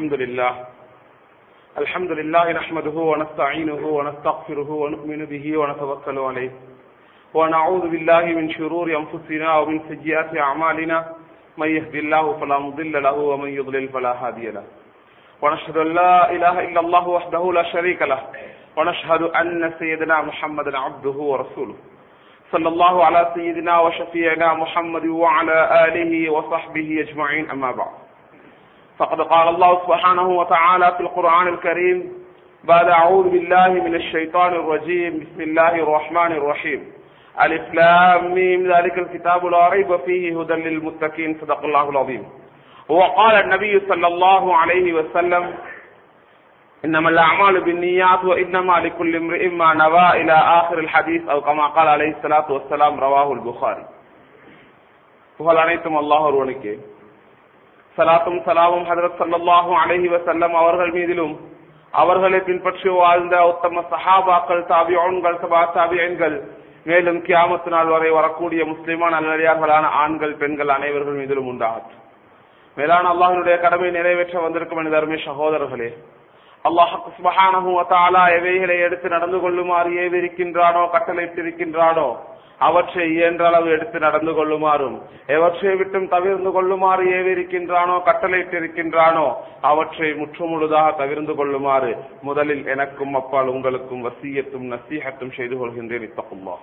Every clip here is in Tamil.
الحمد لله الحمد لله نحمده ونستعينه ونستغفره ونؤمن به ونتوكل عليه ونعوذ بالله من شرور أنفسنا ومن سيئات أعمالنا من يهدي الله فلا مضل له ومن يضلل فلا هادي له ونشهد أن لا إله إلا الله وحده لا شريك له ونشهد أن سيدنا محمدا عبده ورسوله صلى الله على سيدنا وشفيعنا محمد وعلى آله وصحبه أجمعين أما بعد فقد قال الله سبحانه وتعالى في القرآن الكريم بعد أعوذ بالله من الشيطان الرجيم بسم الله الرحمن الرحيم ألف لام ميم ذلك الكتاب لا ريب فيه هدى للمتقين صدق الله العظيم وقال النبي صلى الله عليه وسلم إنما الأعمال بالنيات وإنما لكل امرئ ما نوى إلى آخر الحديث أو كما قال عليه الصلاة والسلام رواه البخاري புகழ் அனைத்தும் அல்லாஹ் ஒருவனுக்கே சலாத்தும் சலாமும் ஹதரத் சல்லாஹூ அலஹி வசல்லம் அவர்கள் மீதிலும் அவர்களை பின்பற்றி வாழ்ந்த உத்தம சஹாபாக்கள் தாபியோன்கள் சபா தாபியன்கள் மேலும் கியாமத்து நாள் வரை வரக்கூடிய முஸ்லிமான நல்லடியார்களான ஆண்கள் பெண்கள் அனைவர்கள் மீதிலும் உண்டாகட்டும் மேலான அல்லாஹினுடைய கடமை நிறைவேற்ற வந்திருக்கும் எனது அருமை சகோதரர்களே அல்லாஹ் சுபஹானஹு வதஆலா எவைகளை எடுத்து நடந்து கொள்ளுமாறு ஏவிருக்கின்றானோ கட்டளையிட்டிருக்கின்றானோ அவற்றை இயன்ற அளவு எடுத்து நடந்து கொள்ளுமாறும் எவற்றை விட்டும் தவிர்ந்து கொள்ளுமாறு ஏவிருக்கின்றானோ கட்டளையிட்டிருக்கின்றானோ அவற்றை முற்றுமுழுதாக தவிர்ந்து கொள்ளுமாறு முதலில் எனக்கும் அப்பால் உங்களுக்கும் வசியத்தும் நசீகத்தும் செய்து கொள்கின்றேன் இத்தகுல்லா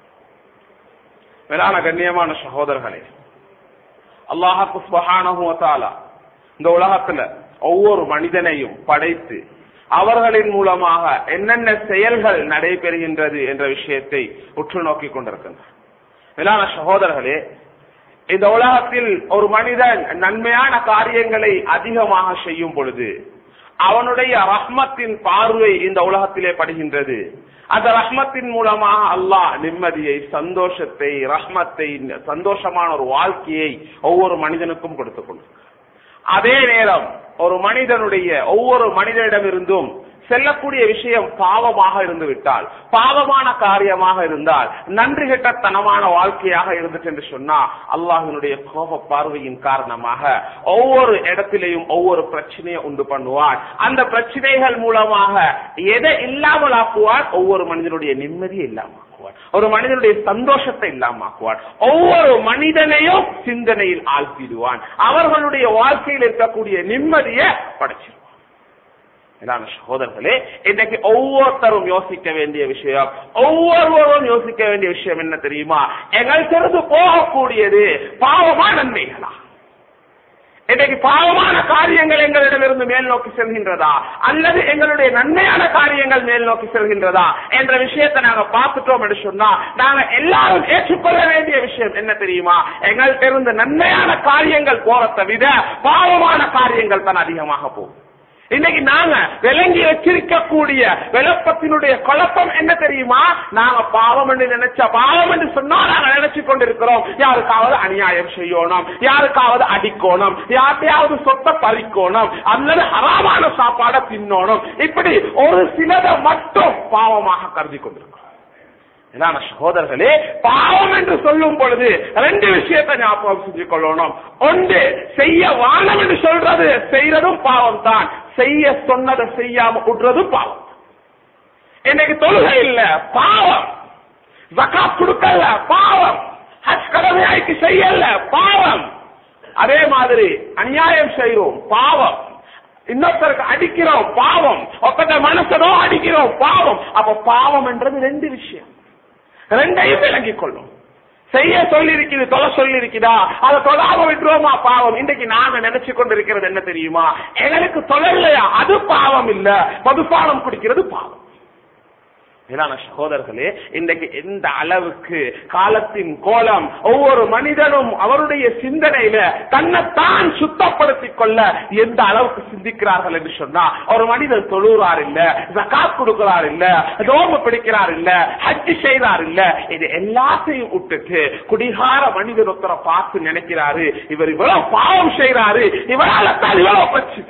மேலான கண்ணியமான சகோதரர்களே அல்லாஹாக்கு சுபஹானஹு வதஆலா இந்த உலகத்துல ஒவ்வொரு மனிதனையும் படைத்து அவர்களின் மூலமாக என்னென்ன செயல்கள் நடைபெறுகின்றது என்ற விஷயத்தை உற்று நோக்கி கொண்டிருக்கின்றனர் மேலான சகோதரர்களே இந்த உலகத்தில் ஒரு மனிதன் நன்மையான காரியங்களை அதிகமாக செய்யும் பொழுது அவனுடைய ரஹ்மத்தின் பார்வை இந்த உலகத்திலே படுகின்றது அந்த ரஹ்மத்தின் மூலமாக அல்லாஹ் நிம்மதியை சந்தோஷத்தை ரஹ்மத்தை சந்தோஷமான ஒரு வாழ்க்கையை ஒவ்வொரு மனிதனுக்கும் கொடுத்துக் கொண்டு அதே நேரம் ஒரு மனிதனுடைய ஒவ்வொரு மனிதனிடமிருந்தும் செல்லக்கூடிய விஷயம் பாவமாக இருந்து விட்டால் பாவமான காரியமாக இருந்தால் நன்றி கெட்டத்தனமான வாழ்க்கையாக இருந்துச்சு என்று சொன்னா அல்லாஹினுடைய கோப பார்வையின் காரணமாக ஒவ்வொரு இடத்திலையும் ஒவ்வொரு பிரச்சனையை உண்டு பண்ணுவான் அந்த பிரச்சனைகள் மூலமாக எதை இல்லாமல் ஆக்குவான் ஒவ்வொரு மனிதனுடைய நிம்மதியை இல்லாமல் ஒரு மனிதனுடைய சந்தோஷத்தை இல்லாமக்குவான் ஒவ்வொரு மனிதனையும் சிந்தனையில் ஆழ்த்திடுவான் அவர்களுடைய வாழ்க்கையில் இருக்கக்கூடிய நிம்மதியை படைச்சிருவான் சகோதரர்களே இன்னைக்கு ஒவ்வொருத்தரும் யோசிக்க வேண்டிய விஷயம் ஒவ்வொருவரும் யோசிக்க வேண்டிய விஷயம் என்ன தெரியுமா எங்களுக்கு போகக்கூடியது பாவமா நன்மைகளா இன்னைக்கு பாவமான காரியங்கள் எங்களிடமிருந்து மேல் நோக்கி செல்கின்றதா அல்லது எங்களுடைய நன்மையான காரியங்கள் மேல் நோக்கி செல்கின்றதா என்ற விஷயத்தை நாங்க பார்த்துட்டோம் என்று சொன்னா நாங்க எல்லாரும் ஏற்றுக்கொள்ள வேண்டிய விஷயம் என்ன தெரியுமா எங்கள்கிட்ட இருந்து நன்மையான காரியங்கள் போறதை விட பாவமான காரியங்கள் தான் அதிகமாக போகும் இன்னைக்கு நாங்க விளங்கி வச்சிருக்கக்கூடிய விளப்பத்தினுடைய குழப்பம் என்ன தெரியுமா நாங்க பாவம் என்று நினைச்ச பாவம் என்று சொன்னா நாங்க நினைச்சு கொண்டிருக்கிறோம் யாருக்காவது அநியாயம் செய்யணும் யாருக்காவது அடிக்கணும் யார்ட்டையாவது சொத்தை பறிக்கணும் அல்லது ஹராமான சாப்பாடை தின்னணும் இப்படி ஒரு சிலதை மட்டும் பாவமாக கருதி கொண்டிருக்கிறோம் சகோதரர்களே பாவம் என்று சொல்லும் பொழுது ரெண்டு விஷயத்தை ஞாபகம் செஞ்சு கொள்ளணும் ஒன்று செய்ய வானம் என்று சொல்றது செய்யறதும் பாவம் தான் செய்ய சொன்னதை செய்யாம விடுறதும் பாவம் இன்னைக்கு தொழுகை இல்ல பாவம் ஜக்காத் கொடுக்கல பாவம் ஹஜ் கடமையாய்க்கு செய்யல பாவம் அதே மாதிரி அநியாயம் செய்யறோம் பாவம் இன்னொருத்தருக்கு அடிக்கிறோம் பாவம் ஒப்பந்த மனசனோ அடிக்கிறோம் பாவம் அப்ப பாவம் என்றது ரெண்டு விஷயம் ரெண்டையும் விளங்கிக் கொள்ளும் செய்ய சொல்லி இருக்குது தொலை சொல்லி இருக்குதா அதை தொழாம விட்டுருவோமா பாவம் இன்றைக்கு நாங்க நினைச்சு கொண்டிருக்கிறது என்ன தெரியுமா எங்களுக்கு தொழில்லையா அது பாவம் இல்ல மதுபானம் குடிக்கிறது பாவம் மேலான சகோதரர்களே இன்றைக்கு எந்த அளவுக்கு காலத்தின் கோலம் ஒவ்வொரு மனிதனும் அவருடைய சிந்தனையில தன்னைத்தான் சுத்தப்படுத்திக் கொள்ள எந்த அளவுக்கு சிந்திக்கிறார்கள் என்று சொன்னா ஒரு மனிதன் தொழுகிறார் இல்ல ஜக்காத் கொடுக்கிறார் இல்ல நோம்பு பிடிக்கிறார் இல்ல ஹஜ்ஜி செய்கிறார் இல்ல இது எல்லாத்தையும் விட்டுட்டு குடிகார மனிதன் ஒருத்தரை பார்த்து நினைக்கிறாரு இவர் இவ்வளவு பாவம் செய்யறாரு இவரால் தான் இவ்வளவு பிரச்சனை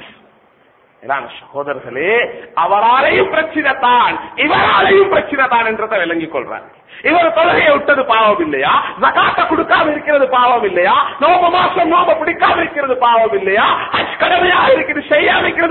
சகோதரர்களே அவராலையும் பிரச்சனை தான் இவராலையும் பிரச்சனை தான் என்றதை விளங்கிக் கொள்றார் இவர் தொழுகையை விட்டது பாவம் இல்லையா ஜகாத்த கொடுக்காம இருக்கிறது பாவம் இல்லையா நோப மாசம் நோப பிடிக்காம இருக்கிறது பாவம் இல்லையா ஹஜ் கடமையா இருக்குது செய்யாம இருக்கிறது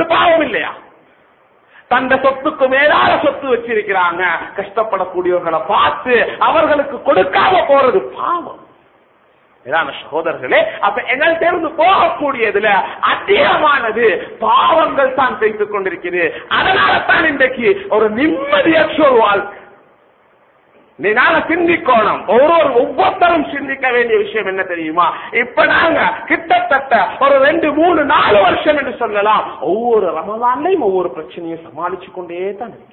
இல்லையா தந்த சொத்துக்கு மேலான சொத்து வச்சிருக்கிறாங்க கஷ்டப்படக்கூடியவர்களை பார்த்து அவர்களுக்கு கொடுக்காம போறது பாவம் இதான சகோதரர்களே அப்ப எங்கள் தேர்ந்து போகக்கூடியதுல அதிகமானது பாவங்கள் தான் செய்து கொண்டிருக்கிறது அதனால தான் இன்றைக்கு ஒரு நிம்மதியற்ற ஒரு வாழ்க்கை நீ நாங்க சிந்திக்கணும் ஒவ்வொரு ஒவ்வொருத்தரும் சிந்திக்க வேண்டிய விஷயம் என்ன தெரியுமா இப்ப நாங்க கிட்டத்தட்ட ஒரு ரெண்டு மூணு நாலு வருஷம் என்று சொல்லலாம் ஒவ்வொரு ரமதான்லையும் ஒவ்வொரு பிரச்சனையை சமாளிச்சு கொண்டே தான் இருக்கிறோம்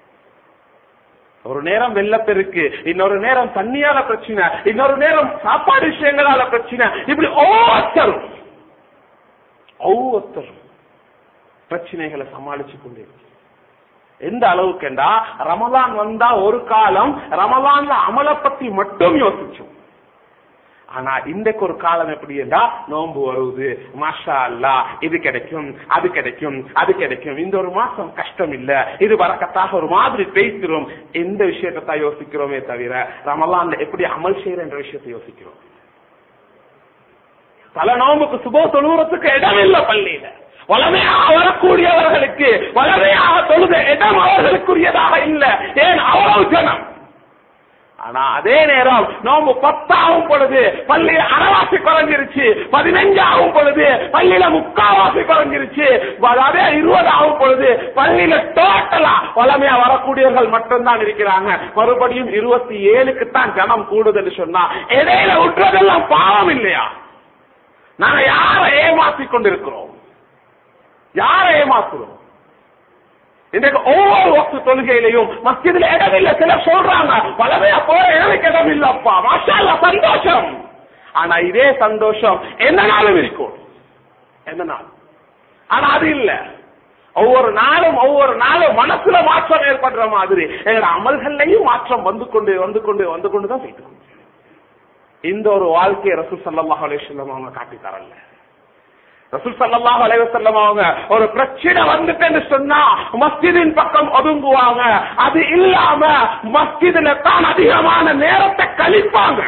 ஒரு நேரம் வெள்ளப்பெருக்கு இன்னொரு நேரம் தண்ணியால பிரச்சனை இன்னொரு நேரம் சாப்பாடு விஷயங்களால பிரச்சனை இப்படி ஒவ்வொருத்தரும் ஒவ்வொருத்தரும் பிரச்சனைகளை சமாளிச்சு கொண்டே இருக்கிறோம். எந்த அளவுக்குண்டா ரமலான் வந்தா ஒரு காலம் ரமலான்ல அமல பத்தி மட்டும் யோசிச்சோம் ஆனா இன்றைக்கு ஒரு காலம் எப்படி என்றா நோன்பு வருது மாஷா அல்லா இது கிடைக்கும் அது கிடைக்கும் அது கிடைக்கும் இந்த ஒரு மாசம் கஷ்டம் இல்ல இது வரக்கத்தாக ஒரு மாதிரி பேசிரும் இந்த விஷயத்தை தான் யோசிக்கிறோமே தவிர ரமலான்ல எப்படி அமல் செய்யற என்ற விஷயத்தை யோசிக்கிறோம் பல நோம்புக்கு சுபோ தொழுவுறதுக்கு இடம் இல்ல பள்ளியில வளமையாக வரக்கூடியவர்களுக்கு வளமையாக தொழுத இடம் அவர்களுக்குரியதாக இல்ல ஏன் அவ்வளவு ஜனம் ஆனா அதே நேரம் நோம்பு பத்தாகும் பொழுது பள்ளியில அறவாசி குறைஞ்சிருச்சு பதினஞ்சாகும் பொழுது பள்ளியில முக்காவாசி குறைஞ்சிருச்சு அதே இருபதாகும் பொழுது பள்ளியில டோட்டலா வளமையா வரக்கூடியவர்கள் மட்டும்தான் இருக்கிறாங்க மறுபடியும் இருபத்தி ஏழுக்கு தான் ஜனம் கூடுதல் சொன்னா இடையில விட்டுறதெல்லாம் பாவம் இல்லையா நாங்க யாரை ஏமாத்தி கொண்டிருக்கிறோம் யாரை ஏமாத்துறோம் இன்றைக்கு ஒவ்வொரு வக்து தொழுகையிலையும் மஸ்ஜிதுல இடம் இல்ல சிலர் சொல்றாங்க பலவையா போற எனக்கு இடம் இல்லப்பா மாஷா அல்லாஹ், சந்தோஷம் ஆனா இதே சந்தோஷம் எந்த நாளும் இருக்கும் எந்த நாள் ஆனா அது இல்ல ஒவ்வொரு நாளும் ஒவ்வொரு நாளும் மனசுல மாற்றம் ஏற்படுற மாதிரி எங்களோட அமல்கள்லையும் மாற்றம் வந்து கொண்டு வந்து கொண்டு வந்து கொண்டுதான் போயிட்டு இந்த ஒரு வாழ்க்கையை ரசூல் ஸல்லல்லாஹு அலைஹி வஸல்லம் அவங்க காட்டி தரல ரசூல் ஸல்லல்லாஹு அலைஹி வஸல்லம் அவங்க ஒரு பிரச்சனை வந்துட்டுன்னு சொன்னா மஸ்ஜிதின் பக்கம் ஒதுங்குவாங்க அது இல்லாம மஸ்ஜிதுல தான் அதிகமான நேரத்தை கழிப்பாங்க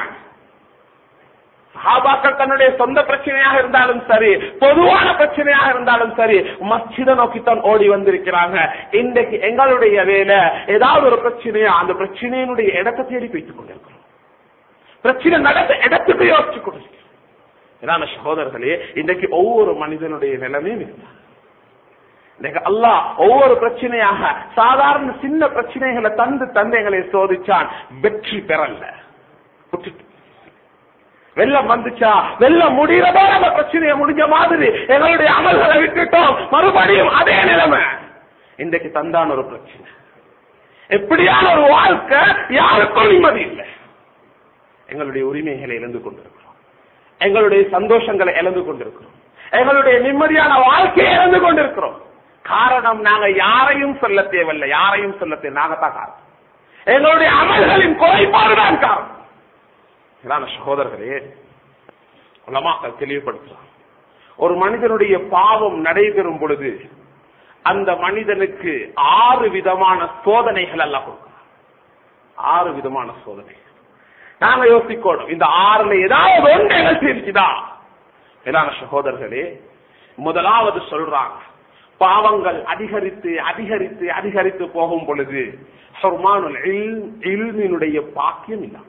சஹாபாக்கள் தன்னுடைய சொந்த பிரச்சனையாக இருந்தாலும் சரி பொதுவான பிரச்சனையாக இருந்தாலும் சரி மஸ்ஜித நோக்கித்தான் ஓடி வந்திருக்கிறாங்க இன்றைக்கு எங்களுடைய வேலை ஏதாவது ஒரு பிரச்சனையா அந்த பிரச்சனையினுடைய இடத்தை தேடி வைத்துக் கொண்டிருக்கிறோம் பிரச்சனை நடந்த இடத்துக்கு யோசிச்சு கொண்டிருக்கிறோம் இதான சகோதரர்களே இன்றைக்கு ஒவ்வொரு மனிதனுடைய நிலைமையும் இதுதான். இன்னைக்கு அல்லாஹ் ஒவ்வொரு பிரச்சனையாக சாதாரண சின்ன பிரச்சனைகளை தந்து தந்தைகளை சோதிச்சான் வெற்றி பெறல விட்டுட்டு. வெள்ளம் வந்துச்சா வெள்ளம் முடிகிறதோ நம்ம பிரச்சனையை முடிஞ்ச மாதிரி எங்களுடைய அமல்களை விட்டுட்டோம் மறுபடியும் அதே நிலைமை இன்றைக்கு தந்தான் ஒரு பிரச்சனை எப்படியான ஒரு வாழ்க்கை யாருக்கும் நிம்மதி இல்லை எங்களுடைய உரிமைகளை இழந்து கொண்டிருக்கிறோம் எங்களுடைய சந்தோஷங்களை இழந்து கொண்டிருக்கிறோம் எங்களுடைய நிம்மதியான வாழ்க்கையை இழந்து கொண்டிருக்கிறோம் காரணம் நாங்க யாரையும் சொல்ல தேவையில்லை யாரையும் சொல்ல தேவை நாங்க தான் காரணம் எங்களுடைய அமல்களின் குறைபாடுதான் காரணம் இதான சகோதரர்களே உலமாக்கள் தெளிவுபடுத்துறான் ஒரு மனிதனுடைய பாவம் நடைபெறும் பொழுது அந்த மனிதனுக்கு ஆறு விதமான சோதனைகள் எல்லாம் கொடுக்கிறான் ஆறு விதமான சோதனை நாங்க யோசிக்கணும் இந்த ஆறுல ஏதாவது ஒன்று எனக்கு இருக்குதா இதான சகோதரர்களே முதலாவது சொல்றாங்க பாவங்கள் அதிகரித்து அதிகரித்து அதிகரித்து போகும் பொழுது ஹுர்மானுல் இல்ம், இல்மினுடைய பாக்கியம் இல்லாம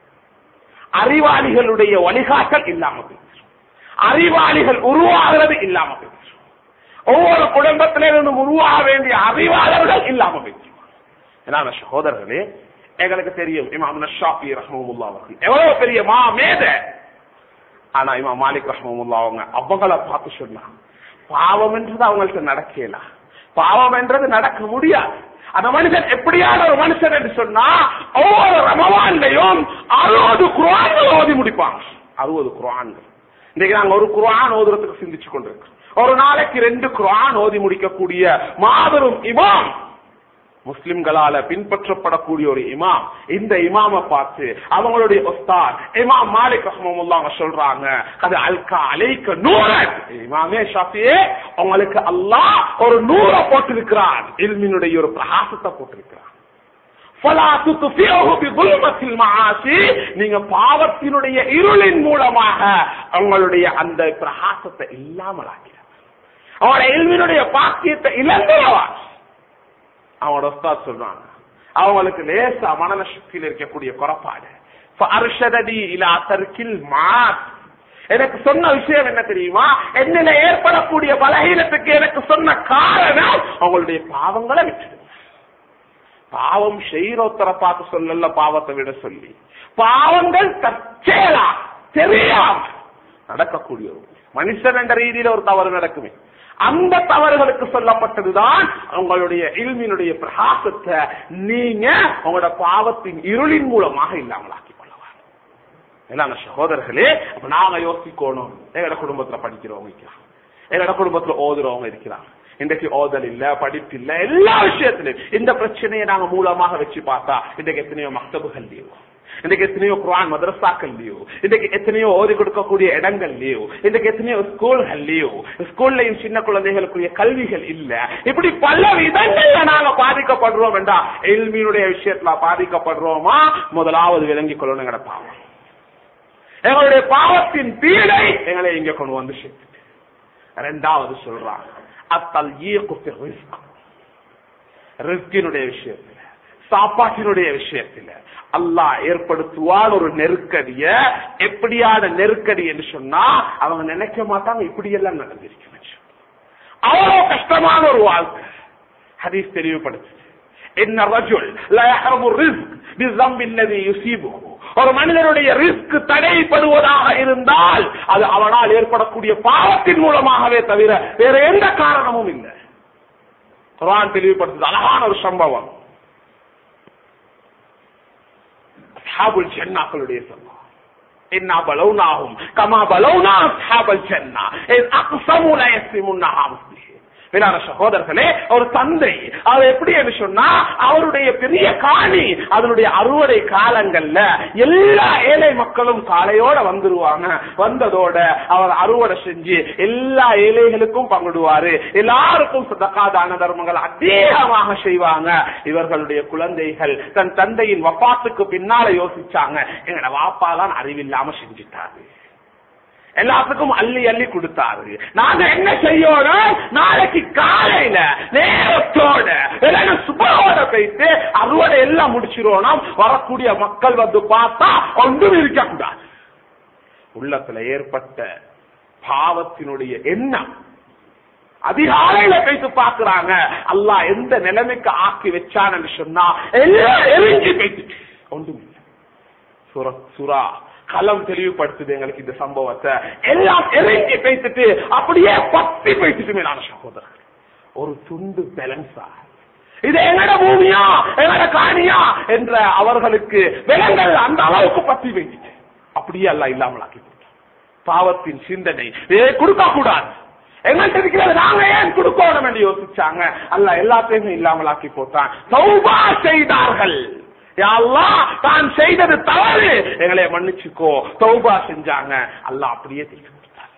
அறிவாளிகளுடைய வழிகாட்டல் இல்லாம போயிடுச்சு அறிவாளிகள் உருவாகிறது இல்லாம போயிடுச்சு ஒவ்வொரு குடும்பத்திலிருந்தும் உருவாக வேண்டிய அறிவாளர்கள் இல்லாம போயிடுச்சு ஏன்னா சகோதரர்களே எங்களுக்கு தெரியும் இமாம் ஷாஃபி ரஹமுல்லா அவர்கள் எவ்வளவு பெரிய மா மேத ஆனா இமாம் மாலிக் ரஹமுல்லா அவங்க அவங்கள பார்த்து சொன்னாங்க பாவம் என்றது அவங்களுக்கு நடக்கல பாவம் என்றது நடக்க முடியாது அந்த மனுஷன் எப்படியான ஒரு மனுஷன் என்று சொன்னா ஒவ்வொரு ரமவான்லையும் அறுபது குரான்கள் ஓதி முடிப்பாங்க அறுபது குரான்கள் இன்னைக்கு நாங்க ஒரு குரான் ஓதுறதுக்கு சிந்திச்சு கொண்டிருக்கோம் ஒரு நாளைக்கு ரெண்டு குரான் ஓதி முடிக்கக்கூடிய மாபெரும் இமாம் முஸ்லிம்களால பின்பற்றப்படக்கூடிய ஒரு இமாம் இந்த இமாம பார்த்து அவங்களுடைய உஸ்தாத் இமாம் மாலிக் ரஹ்மமுல்லா அவங்க சொல்றாங்க அது அல்கா அலைக்க நூறன் இமாமே ஷாஃபியே உங்களுக்கு அல்லாஹ் ஒரு நூற போட்டிருக்கிறான் இல்மினுடைய ஒரு பிரகாசத்தை போட்டிருக்கிறான் فَلَا تُطْفِئُهُ بِظُلْمَةِ الْمَعَاصِي நீங்க பாவத்தினுடைய இருளின் மூலமாக உங்களுடைய அந்த பிரகாசத்தை இல்லாமல் ஆக்கிறார் அவனோட எல்வினுடைய பாக்கியத்தை இழந்தவன் அவனோட உஸ்தாத் சொல்றாங்க அவங்களுக்கு லேசா மனநல சக்தியில் இருக்கக்கூடிய குறைபாடு அர்ஷதடி இலா தர்க்கில் மாத் எனக்கு சொன்ன விஷயம் என்ன தெரியுமா என்னில ஏற்படக்கூடிய பலகீனத்துக்கு எனக்கு சொன்ன காரணம் அவங்களுடைய பாவங்களை விட்டுடுங்க பாவம் செய்யறோத்தர பார்த்து சொல்லல பாவத்தை விட சொல்லி பாவங்கள் தற்செயலா தெரியாம நடக்கக்கூடிய ஒரு மனுஷன் என்ற ரீதியில ஒரு தவறு நடக்குமே அந்த தவறுகளுக்கு சொல்லப்பட்டதுதான் உங்களுடைய இல்மினுடைய பிரகாசத்தை நீங்க உங்களோட பாவத்தின் இருளின் மூலமாக இல்லாமலாக்கி கொள்ளலாம் எல்லாம் சகோதரர்களே அப்ப நாங்க யோசிக்கணும் எங்களோட குடும்பத்துல படிக்கிறவங்க இருக்கிறாங்க எங்களோட குடும்பத்துல ஓதுறவங்க இருக்கிறாங்க இன்றைக்கு ஓதல் இல்ல படிப்பு இல்ல எல்லா விஷயத்திலும் இந்த பிரச்சனையை நாங்க மூலமாக வச்சு பார்த்தா இன்றைக்கு எத்தனையோ மக்தபுகள் லீவ் இன்றைக்கு எத்தனையோ குரான் மதரசாக்கள் லீவ் இன்றைக்கு எத்தனையோ ஓதி கொடுக்கக்கூடிய இடங்கள் லீவ் இன்றைக்கு எத்தனையோ ஸ்கூல்கள் லீவ் ஸ்கூல்லையும் சின்ன குழந்தைகளுக்குரிய கல்விகள் இல்ல இப்படி பல விதங்கள்ல நாங்க பாதிக்கப்படுறோம் என்றா எல்மியினுடைய விஷயத்துல பாதிக்கப்படுறோமா முதலாவது விளங்கிக் கொள்ளணும் எங்கட பாவம் எங்களுடைய பாவத்தின் பீடை எங்களை இங்க கொண்டு வந்து சேர்த்து ரெண்டாவது சொல்றாங்க அத்தல் ரிஸ்கினுடைய விஷயத்துல சாப்பாட்டினுடைய விஷயத்துல அல்லாஹ் ஏற்படுத்துவான் ஒரு நெருக்கடிய எப்படியான நெருக்கடி என்று சொன்னா அவங்க நினைக்க மாட்டாங்க இப்படி எல்லாம் நடந்திருக்கு அவ்வளவு கஷ்டமான ஒரு வாழ்க்கை ஹதீஸ் தெளிவுபடுத்து என்ன ரஜுல் லா யஹ்ரமு ரிஸ்க் பிஸம்பி அல்லதி யுஸீபுஹு ஒரு மனிதனுடைய ரிஸ்க் தடைப்படுவதாக இருந்தால் அது அவனால் ஏற்படக்கூடிய பாவத்தின் மூலமாகவே தவிர வேற எந்த காரணமும் இல்லை குரான் தெளிவுபடுத்துது அழகான ஒரு சம்பவம் அஸ்ஹாபுல் ஜன்னாக்களுடைய சம்பவம் இன்னா பலவுனாகும் கமா பலவுனா அஸ்ஹாபல் ஜன்னா இஸ் அக்ஸமு லா யஸ்லிமுன்னஹா முஸ்லிஹீன் மேலான சகோதரர்களே ஒரு தந்தை அவர் எப்படி என்று சொன்னா அவருடைய பெரிய காணி அதனுடைய அறுவடை காலங்கள்ல எல்லா ஏழை மக்களும் காலையோட வந்துருவாங்க வந்ததோட அவர் அறுவடை செஞ்சு எல்லா ஏழைகளுக்கும் பங்கிடுவாரு எல்லாருக்கும் சதக்கா தான தர்மங்கள் அதிகமாக செய்வாங்க இவர்களுடைய குழந்தைகள் தன் தந்தையின் வப்பாத்துக்கு பின்னால யோசிச்சாங்க எங்கட வாப்பா தான் அறிவில்லாம செஞ்சுட்டாரு எல்லாத்துக்கும் அள்ளி அள்ளி கொடுத்தாரு நாங்க என்ன செய்யணும் நாளைக்கு காலையில நேரத்தோட இல்லைன்னா சுபோட போயிட்டு அறுவடை எல்லாம் முடிச்சிருவோம் வரக்கூடிய மக்கள் வந்து பார்த்தா ஒன்றும் இருக்க கூடாது உள்ளத்துல ஏற்பட்ட பாவத்தினுடைய எண்ணம் அதிகாலையில போயிட்டு பாக்குறாங்க அல்லாஹ் எந்த நிலைமைக்கு ஆக்கி வச்சான்னு சொன்னா எல்லாம் எரிஞ்சு போயிட்டு ஒன்றும் இல்லை சுரா சுரா களம் தெளிவுபடுத்துது எங்களுக்கு இந்த சம்பவத்தை எல்லாம் எரிஞ்சு பேசிட்டு அப்படியே பத்தி பேசிட்டு மேலான சகோதரர் ஒரு துண்டு பேலன்ஸா இது எங்கட பூமியா எங்கட காணியா என்ற அவர்களுக்கு விலங்கள் அந்த அளவுக்கு பத்தி வைத்துட்டு அப்படியே அல்ல இல்லாமல் ஆக்கி கொடுத்தார் பாவத்தின் சிந்தனை இதை கொடுக்க கூடாது எங்கள்கிட்ட இருக்கிறது நாங்க ஏன் கொடுக்கணும் என்று யோசிச்சாங்க அல்ல எல்லாத்தையுமே இல்லாமல் ஆக்கி போட்டான் சௌபா செய்தார்கள் யா அல்லாஹ் தான் செய்தது தவறு எங்களை மன்னிச்சுக்கோ தௌபா செஞ்சாங்க அல்லாஹ் அப்படியே திருப்பி கொடுத்தார்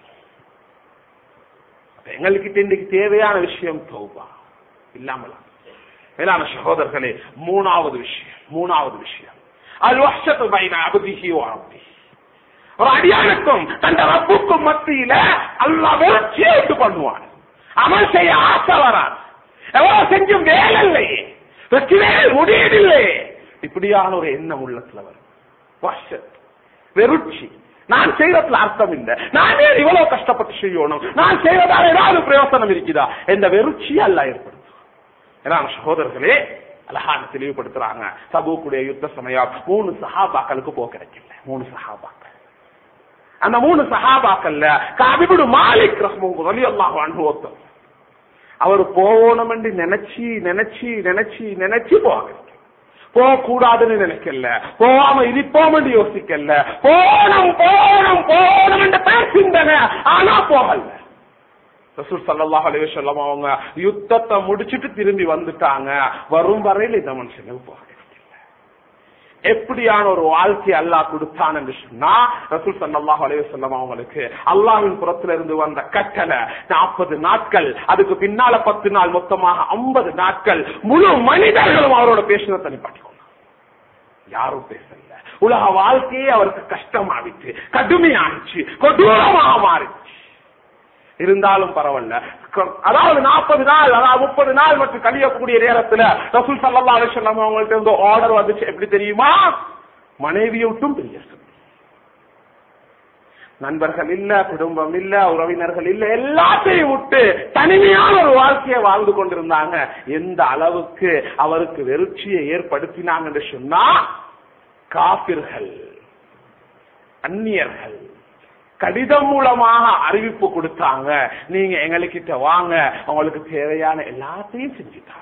அப்ப எங்களுக்கு இன்றைக்கு தேவையான விஷயம் தௌபா இல்லாமலா மேலான சகோதரர்களே மூணாவது விஷயம் மூணாவது விஷயம் அல் வஷத்து பைன அபதிஹி வாரத்தி ஒரு அடியானுக்கும் தந்த ரப்புக்கும் மத்தியில அல்லாஹ் வெறுச்சியை உண்டு பண்ணுவான் அமல் செய்ய ஆசை வராது எவ்வளவு செஞ்சும் வேலை இல்லையே வெற்றிலே முடியவில்லையே இப்படியான ஒரு எண்ணம் உள்ளத்துல வரும் வஷத் வெறுச்சி நான் செய்யறதுல அர்த்தம் இல்லை நான் ஏன் இவ்வளவு கஷ்டப்பட்டு செய்யணும் நான் செய்வதால ஏதாவது பிரயோசனம் இருக்குதா என்ற வெறுச்சி அல்ல ஏற்படுத்தும் ஏன்னா சகோதரர்களே அழகான தெளிவுபடுத்துறாங்க சபூக்குடைய யுத்த சமயம் மூணு சஹாபாக்களுக்கு போக கிடைக்கல மூணு சஹாபாக்கள் அந்த மூணு சஹாபாக்கள்ல காபிபுடு மாலிக் ரஹ்மு ரலி அல்லாஹ் அனுபவத்தம் அவர் போகணும் என்று நினைச்சு நினைச்சு நினைச்சு நினைச்சு போக போக கூடாதுன்னு நினைக்கல போகாம இருப்போம் என்று யோசிக்கல போகணும் போகணும் போகணும் என்று பேசிந்தன ஆனா போகல ரசூல் சல்லாஹ் அலைஹி வஸல்லம் அவங்க யுத்தத்தை முடிச்சிட்டு திரும்பி வந்துட்டாங்க வரும் வரையில் இந்த மனுஷனுக்கு போக எப்படியான ஒரு வாழ்க்கை அல்லாஹ் கொடுத்தான் என்று சொன்னா ரசூல் சல்லாஹ் அலைஹி வஸல்லம் அவங்களுக்கு அல்லாஹ்வின் புறத்துல இருந்து வந்த கட்டளை நாற்பது நாட்கள் அதுக்கு பின்னால பத்து நாள் மொத்தமாக ஐம்பது நாட்கள் முழு மனிதர்களும் அவரோட பேசினதை நிப்பாட்டிக்கோங்க யாரும் பேசல உலக வாழ்க்கையே அவருக்கு கஷ்டமாவிச்சு கடுமையாச்சு கொடூரமாக மாறிச்சு இருந்தாலும் பரவாயில்ல க- அதாவது நாற்பது நாள் அதாவது முப்பது நாள் மற்றும் கழியக்கூடிய நேரத்துல ரசூல் சல்லா அலிஸ்லாம் அவங்கள்ட்ட இருந்து ஆர்டர் வந்துச்சு எப்படி தெரியுமா மனைவியை விட்டும் பிரிய சொல்லு. நண்பர்கள் இல்ல குடும்பம் இல்ல உறவினர்கள் இல்ல எல்லாத்தையும் விட்டு தனிமையான ஒரு வாழ்க்கையை வாழ்ந்து கொண்டிருந்தாங்க எந்த அளவுக்கு அவருக்கு வெறுச்சியை ஏற்படுத்தினாங்க என்று சொன்னா காபிர்கள் அந்நியர்கள் கடிதம் மூலமாக அறிவிப்பு கொடுத்தாங்க நீங்க எங்களுக்கிட்ட வாங்க உங்களுக்கு தேவையான எல்லாத்தையும் செஞ்சுட்டாங்க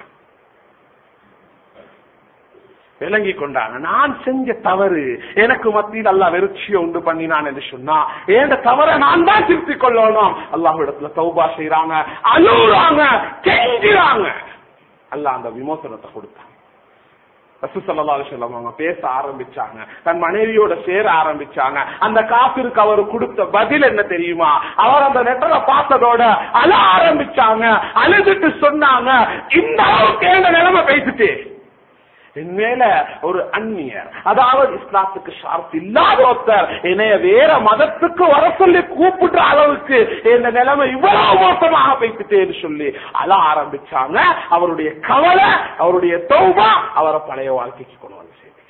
விளங்கி கொண்டாங்க நான் செஞ்ச தவறு எனக்கு மத்தியில் அல்லா வெறுச்சியை உண்டு பண்ணினான் என்று சொன்னா ஏண்ட தவறை நான் தான் திருத்திக் கொள்ளணும் அல்லாஹ் இடத்துல தௌபா செய்யறாங்க அழுகுறாங்க கெஞ்சுறாங்க அல்லாஹ் அந்த விமோசனத்தை கொடுத்தாங்க ரசூசல்லாஹ் அவங்க பேச ஆரம்பிச்சாங்க தன் மனைவியோட சேர ஆரம்பிச்சாங்க அந்த காப்பிற்கு அவர் கொடுத்த பதில் என்ன தெரியுமா அவர் அந்த லெட்டரை பார்த்ததோட அழ ஆரம்பிச்சாங்க அழுதுட்டு சொன்னாங்க இந்த அளவுக்கு என்ன நிலைமை பேசிட்டு என் மேல ஒரு அந்நியர் அதாவது இஸ்லாத்துக்கு ஷார்ப் இல்லாத ஒருத்தர் என்னைய வேற மதத்துக்கு வர சொல்லி கூப்பிடுற அளவுக்கு இந்த நிலைமை இவ்வளவு மோசமாக பேசிட்டேன்னு சொல்லி அழ ஆரம்பிச்சாங்க அவருடைய கவலை அவருடைய தௌபா அவரை பழைய வாழ்க்கைக்கு கொண்டு வந்து சேர்த்து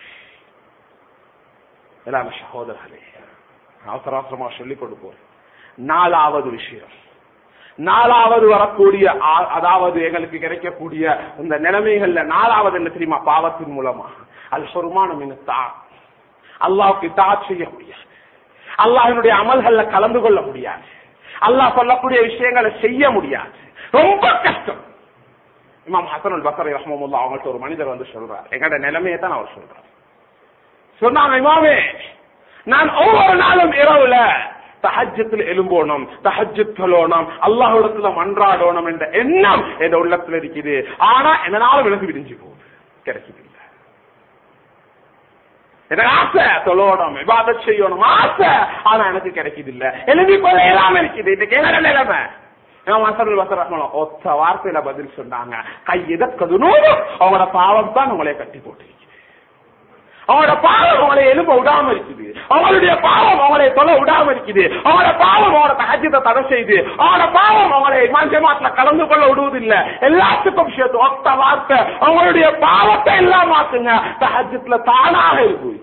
எல்லாமே சகோதரர்களே அவசர அவசரமா சொல்லிக் கொண்டு போறேன் நாலாவது விஷயம் நாலாவது வரக்கூடிய ஆ- அதாவது எங்களுக்கு கிடைக்கக்கூடிய இந்த நிலைமைகள்ல நாலாவது என்ன தெரியுமா பாவத்தின் மூலமா அது சொருமானம் தா அல்லாவுக்கு தா செய்ய முடியாது அல்லாஹினுடைய அமல்கள்ல கலந்து கொள்ள முடியாது அல்லாஹ் சொல்லக்கூடிய விஷயங்களை செய்ய முடியாது ரொம்ப கஷ்டம் இமாம் ஹசன் பசரை ரஹ்மமுல்லா அவங்கள்ட்ட ஒரு மனிதர் வந்து சொல்றார் எங்கட நிலைமையை தான் அவர் சொல்றார் சொன்னாங்க இமாமே நான் ஒவ்வொரு நாளும் இரவுல தஹஜத்தில் எழும்போணும் தஹஜத் சொல்லணும் அல்லாஹ்விடத்துல மன்றாடணும் என்ற எண்ணம் என் உள்ளத்துல இருக்குது ஆனா என்னால விலகு விரிஞ்சு போகுது கிடைக்குது இல்ல எனக்கு ஆசை தொழணும் விவாதம் செய்யணும் ஆசை ஆனா எனக்கு கிடைக்குது இல்ல எழுதி கொள்ள இல்லாம இருக்குது இன்னைக்கு என்ன நிலைமை இமாம் ஹசன் பசர் ரஹ்மான் ஒத்த வார்த்தையில பதில் சொன்னாங்க கை எதற்கது நூறு அவங்களோட பாவம் தான் உங்களை கட்டி போட்டிருக்குது அவங்களோட பாவம் அவங்களை எலும்ப விடாம இருக்குது அவங்களுடைய பாவம் அவங்களை தொலை விடாம இருக்குது அவங்களோட பாவம் அவங்களோட தகஜத்தை தடை செய்து அவங்களோட பாவம் அவங்களை மஞ்சமாட்டில கலந்து கொள்ள விடுவதில்லை எல்லாத்துக்கும் சேர்த்து ஒத்த வார்த்தை அவங்களுடைய பாவத்தை எல்லாம் மாத்துங்க தகஜத்துல தானாக இருக்கு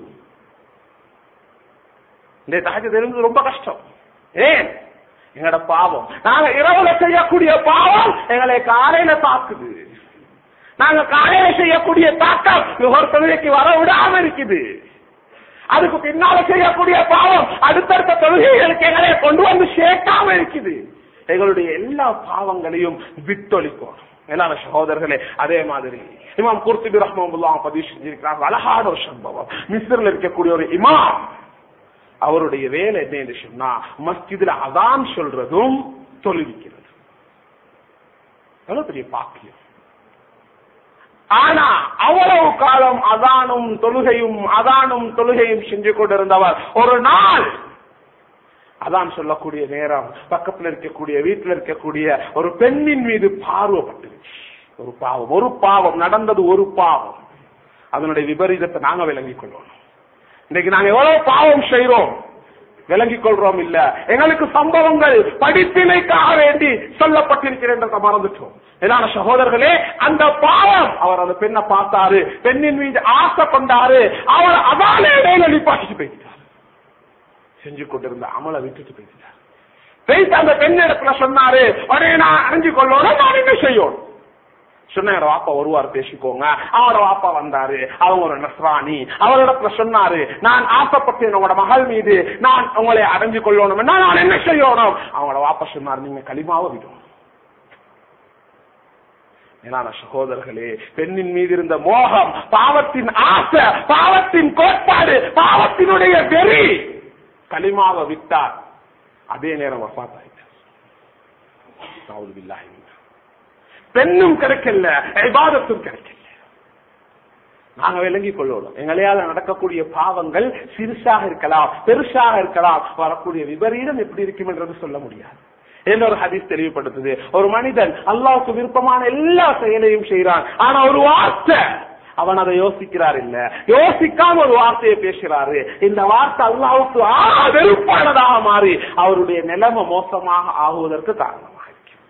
இந்த தகஜத்து இருந்து ரொம்ப கஷ்டம் ஏன் எங்களோட பாவம் நாங்க இரவுல செய்யக்கூடிய பாவம் எங்களை காலையில தாக்குது நாங்க காலையில செய்யக்கூடிய தாக்கம் ஒரு தொழுகைக்கு வர விடாம இருக்குது அதுக்கு பின்னால செய்யக்கூடிய பாவம் அடுத்தடுத்த தொழுகைகளுக்கு எங்களை கொண்டு வந்து சேர்க்காம இருக்குது எங்களுடைய எல்லா பாவங்களையும் விட்டொழிக்கும் எல்லார சகோதரர்களே அதே மாதிரி இமாம் குர்த்துபி ரஹ்மபுல்லா பதிவு செஞ்சிருக்கிறாங்க அழகான ஒரு சம்பவம் மிஸ்ரில் இருக்கக்கூடிய ஒரு இமாம் அவருடைய வேலை என்ன என்று சொன்னா மஸ்ஜிதுல அதான் சொல்றதும் தொழுவிக்கிறது எவ்வளவு பெரிய பாக்கியம் ஆனா அவ்வளவு காலம் அதானும் தொழுகையும் அதானும் தொழுகையும் செஞ்சு கொண்டிருந்தவர் ஒரு நாள் அதான் சொல்லக்கூடிய நேரம் பக்கத்துல இருக்கக்கூடிய வீட்டுல இருக்கக்கூடிய ஒரு பெண்ணின் மீது பார்வைப்பட்டுருச்சு ஒரு பாவம் ஒரு பாவம் நடந்தது ஒரு பாவம் அதனுடைய விபரீதத்தை நாங்க விளங்கிக் கொள்ளணும் இன்னைக்கு நாங்க எவ்வளவு பாவம் செய்யறோம் விளங்கிக் கொள்றோம் இல்ல எங்களுக்கு சம்பவங்கள் படிப்பினைக்காக வேண்டி சொல்லப்பட்டிருக்கிறேன் மறந்துட்டோம் ஏன்னா சகோதரர்களே அந்த பாவம் அவர் அந்த பெண்ணை பார்த்தாரு பெண்ணின் மீது ஆசை கொண்டாரு அவர் அதான இடையில நிப்பாட்டிட்டு போயிட்டார் செஞ்சு கொண்டிருந்த அமலை விட்டுட்டு போயிட்டார் பேசி அந்த பெண் இடத்துல சொன்னாரு உடனே நான் அறிஞ்சு கொள்ளணும் நான் என்ன செய்யணும் சொன்ன வாப்பா ஒருவார் பேசிக்கோங்க அவரோட வாப்பா வந்தாரு அவங்க ஒரு நஸ்ராணி அவரிடத்துல சொன்னாரு நான் ஆசைப்பட்டேன் உங்களோட மகள் மீது நான் உங்களை அடைஞ்சு கொள்ளணும் நான் என்ன செய்யணும் அவங்களோட வாப்பா சொன்னார் நீங்க களிமாவை விடணும் மேலான சகோதரர்களே பெண்ணின் மீது இருந்த மோகம் பாவத்தின் ஆசை பாவத்தின் கோட்பாடு பாவத்தினுடைய வெறி களிமாவை விட்டார் அதே நேரம் வஃபாத்தாயிட்டார் பெண்ணும் கிடைக்கல இபாதத்தும் கிடைக்கல நாங்க விளங்கிக் கொள்ளணும் எங்களையால நடக்கக்கூடிய பாவங்கள் சிறுசாக இருக்கலாம் பெருசாக இருக்கலாம் வரக்கூடிய விபரீதம் எப்படி இருக்கும் என்றது சொல்ல முடியாது என்ற ஒரு ஹதீஸ் தெளிவுபடுத்துது ஒரு மனிதன் அல்லாவுக்கு விருப்பமான எல்லா செயலையும் செய்யறான் ஆனா ஒரு வார்த்தை அவன் அதை யோசிக்கிறார் இல்ல யோசிக்காம ஒரு வார்த்தையை பேசுறாரு இந்த வார்த்தை அல்லாவுக்கு ஆ வெறுப்பானதாக மாறி அவருடைய நிலைமை மோசமாக ஆகுவதற்கு காரணமாக இருக்கு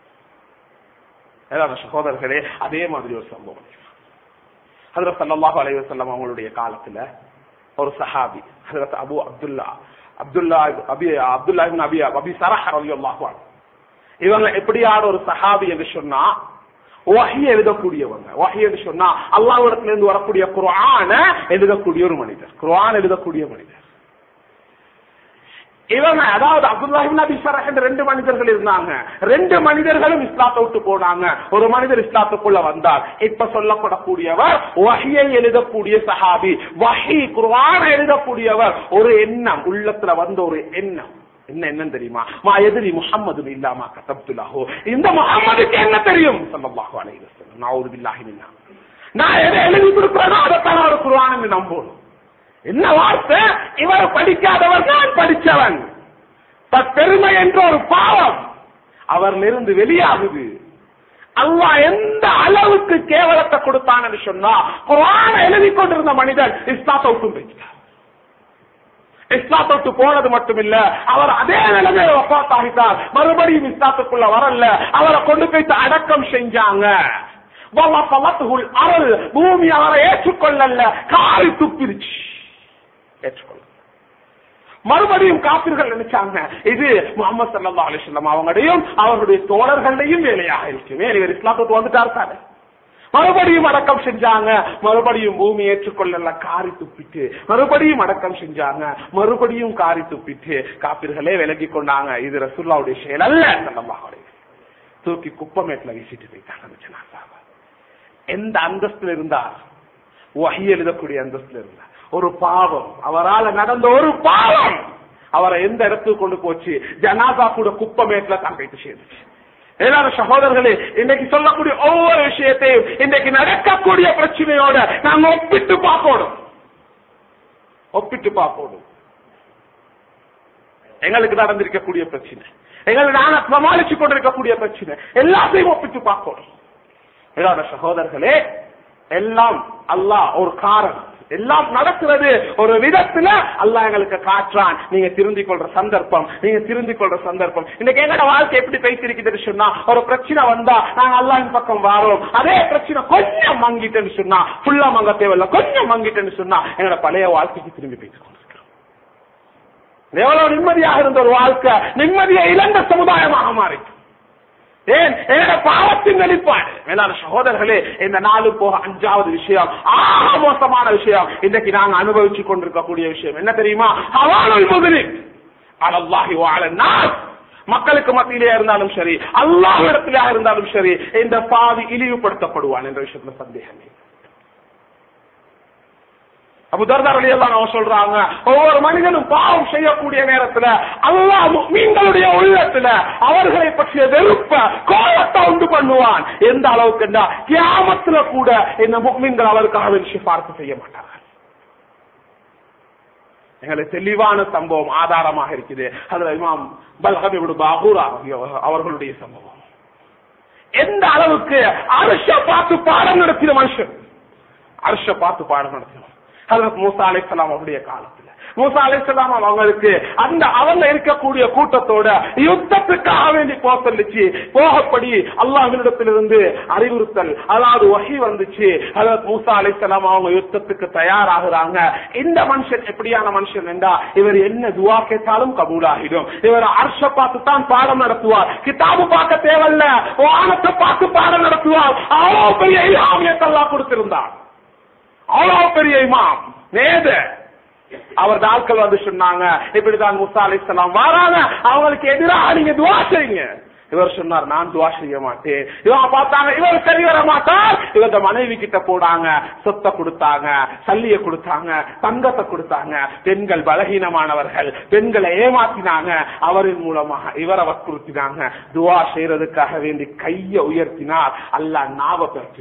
ஏதாவது சகோதரர்களே அதே மாதிரி ஒரு சம்பவம் ஹதரத் ஸல்லல்லாஹு அலைஹி வஸல்லம் அவங்களுடைய காலத்துல ஒரு சஹாபி ஹதரத் அபு அப்துல்லா அப்துல்லா அபி அப்துல்லா இப்னு அபி அபி சரஹ் ரலியல்லாஹு அன்ஹு இவங்க எப்படியான ஒரு சஹாபி என்று சொன்னா வஹி எழுதக்கூடியவங்க வஹி என்று சொன்னா அல்லாஹ்விடத்துல இருந்து வரக்கூடிய குர்ஆன எழுதக்கூடிய ஒரு மனிதர் குர்ஆன் எழுதக்கூடிய மனிதர் இவங்க அதாவது அப்துல்லாஹிபின் அபி சரஹ் என்ற ரெண்டு மனிதர்கள் இருந்தாங்க ரெண்டு மனிதர்களும் இஸ்லாத்தை விட்டு போனாங்க ஒரு மனிதர் இஸ்லாத்துக்குள்ள வந்தார் இப்ப சொல்லப்படக்கூடியவர் வஹியை எழுதக்கூடிய சஹாபி வஹி குர்ஆன எழுதக்கூடியவர் ஒரு எண்ணம் உள்ளத்துல வந்த ஒரு எண்ணம் என்ன என்னன்னு தெரியுமா மா எதிரி முஹம்மது இல்லாமா கதப்துல்லாஹோ இந்த முஹம்மதுக்கு என்ன தெரியும் ஸல்லல்லாஹு அலைஹி வஸல்லம் நவுது பில்லாஹி மின்னா நான் எதை எழுதி கொடுக்கிறேனோ அதைத்தான் அவர் குர்ஆன் நம்பணும் என்ன வார்த்தை இவர் படிக்காதவர் நான் படிச்சவன் பெருமை என்ற ஒரு பாவம் அவரிலிருந்து வெளியாகுது அல்லாஹ் எந்த அளவுக்கு கேவலத்தை கொடுத்தான்னு சொன்னா குரான எழுதி கொண்டிருந்த மனிதன் இஸ்லாத்தை விட்டு போயிட்டார் இஸ்லாத்தை விட்டு போனது மட்டுமில்ல அவர் அதே நிலைமையில வப்பாத்தாகிட்டார் மறுபடியும் இஸ்லாத்துக்குள்ள வரல அவரை கொண்டு போயிட்டு அடக்கம் செஞ்சாங்க வல்லப்பல்லத்துக்குள் அருள் பூமி அவரை ஏற்றுக்கொள்ளல காரி துப்பிருச்சு ஏற்றுக்கொள்ள மறுபடியும் காப்பீர்கள் நினைச்சாங்க இது முகமது சல்லா அலிஸ்லாம் அவங்களையும் அவர்களுடைய தோழர்களையும் வேலையாக இருக்கு வேலை இவர் இஸ்லாத்துக்கு வந்துட்டாரு தானே மறுபடியும் அடக்கம் செஞ்சாங்க மறுபடியும் பூமி ஏற்றுக்கொள்ளல காரி துப்பிட்டு மறுபடியும் அடக்கம் செஞ்சாங்க மறுபடியும் காரி துப்பிட்டு காப்பீர்களே விலகி கொண்டாங்க இது ரசூல்லாவுடைய செயல் அல்ல சல்லல்லாஹு தூக்கி குப்பமேட்ல வீசிட்டு போயிட்டாங்க அந்த ஜனாசாவை எந்த அந்தஸ்துல இருந்தார் வகி எழுதக்கூடிய அந்தஸ்துல இருந்தார் ஒரு பாவம் அவரால் நடந்த ஒரு பாவம் அவரை எந்த இடத்துக்கு கொண்டு போச்சு ஜனாதா கூட குப்பமேட்ல தான் போயிட்டு சேர்ந்துச்சு ஏதாவது சகோதரர்களே இன்னைக்கு சொல்லக்கூடிய ஒவ்வொரு விஷயத்தையும் இன்னைக்கு நடக்கக்கூடிய பிரச்சனையோட நாங்க ஒப்பிட்டு பார்க்கணும் ஒப்பிட்டு பார்க்கணும் எங்களுக்கு நடந்திருக்கக்கூடிய பிரச்சனை எங்களுக்கு நாங்க சமாளிச்சு கொண்டிருக்கக்கூடிய பிரச்சனை எல்லாத்தையும் ஒப்பிட்டு பார்க்கணும் ஏதாவது சகோதரர்களே எல்லாம் அல்லாஹ் ஒரு காரணம் எல்லாம் நடக்கிறது ஒரு விதத்துல அல்லாஹ் எங்களுக்கு காற்றான் நீங்க திருந்திக் கொள்ற சந்தர்ப்பம் நீங்க திருந்திக் கொள்ற சந்தர்ப்பம் இன்னைக்கு எங்களோட வாழ்க்கை எப்படி பேசிருக்குதுன்னு சொன்னா ஒரு பிரச்சனை வந்தா நாங்க அல்லாஹின் பக்கம் வாரோம் அதே பிரச்சனை கொஞ்சம் மங்கிட்டேன்னு சொன்னா ஃபுல்லா மங்க தேவையில்ல கொஞ்சம் மங்கிட்டேன்னு சொன்னா எங்களோட பழைய வாழ்க்கைக்கு திரும்பி பேசிக் கொண்டிருக்கிறோம் எவ்வளவு நிம்மதியாக இருந்த ஒரு வாழ்க்கை நிம்மதியை இழந்த சமுதாயமாக மாறிச்சு ஏன் என்னோட பாவத்தின் வெளிப்பாடு மேலான சகோதரர்களே இந்த நாலு போக அஞ்சாவது விஷயம் ஆக மோசமான விஷயம் இன்றைக்கு நாங்க அனுபவிச்சு கொண்டிருக்கக்கூடிய விஷயம் என்ன தெரியுமா ஹவானுல் முதலில் அலல்லாஹி வாழன்னா மக்களுக்கு மத்தியிலே இருந்தாலும் சரி அல்லாஹ் இடத்திலே இருந்தாலும் சரி இந்த பாவி இழிவுபடுத்தப்படுவான் என்ற விஷயத்துல சந்தேகம் இல்லை அபு தர்தார் எல்லாம் அவன் சொல்றாங்க ஒவ்வொரு மனிதனும் பாவம் செய்யக்கூடிய நேரத்துல அல்லாஹ் மீன்களுடைய உள்ளத்துல அவர்களை பற்றிய வெறுப்ப கோபத்தை உண்டு பண்ணுவான் எந்த அளவுக்கு கியாமத்துல கூட இந்த முக்மீன்கள் அவருக்காக சிபார்த்து செய்ய மாட்டார்கள் எங்களுக்கு தெளிவான சம்பவம் ஆதாரமாக இருக்குது அதுல இமாம் பல்ஹபிபுடு பாகூரா அவர்களுடைய சம்பவம் எந்த அளவுக்கு அரச பார்த்து பாடம் நடத்தின மனுஷன் அரச பார்த்து பாடம் நடத்தினோம் ஹசரத் மூசா அலைசலாம் அவருடைய காலத்துல மூசா அலைசலாம் அவங்களுக்கு அந்த அவங்க இருக்கக்கூடிய கூட்டத்தோட யுத்தத்துக்காக வேண்டி போக சொல்லிச்சு போகப்படி அல்லாஹினிடத்திலிருந்து அறிவுறுத்தல் அதாவது வகை வந்துச்சு ஹசரத் மூசா அலைசலாம் அவங்க யுத்தத்துக்கு தயாராகிறாங்க இந்த மனுஷன் எப்படியான மனுஷன் என்றா இவர் என்ன துவா கேட்டாலும் கபூலாகிடும் இவர் அரச பார்த்து தான் பாடம் நடத்துவார் கிதாபு பார்க்க தேவையில்ல வானத்தை பார்த்து பாடம் நடத்துவார் அவ்வளவு பெரிய இல்லாமியத்தெல்லாம் கொடுத்திருந்தார் அவ்வளவு பெரிய இமாம் நேத அவர் ஆட்கள் வந்து சொன்னாங்க இப்படிதான் முசா அலி இஸ்லாம் வராங்க அவங்களுக்கு எதிராக நீங்க துவா செய்யுங்க இவர் சொன்னார் நான் துவா செய்ய மாட்டேன் இவங்க பார்த்தாங்க இவர் சரி வர மாட்டார் இவங்க மனைவி கிட்ட போனாங்க சொத்தை கொடுத்தாங்க சல்லிய கொடுத்தாங்க தங்கத்தை கொடுத்தாங்க பெண்கள் பலகீனமானவர்கள் பெண்களை ஏமாத்தினாங்க அவரின் மூலமாக இவரை வற்புறுத்தினாங்க துவா செய்யறதுக்காக வேண்டி கைய உயர்த்தினார் அல்ல நாவ பெருத்தி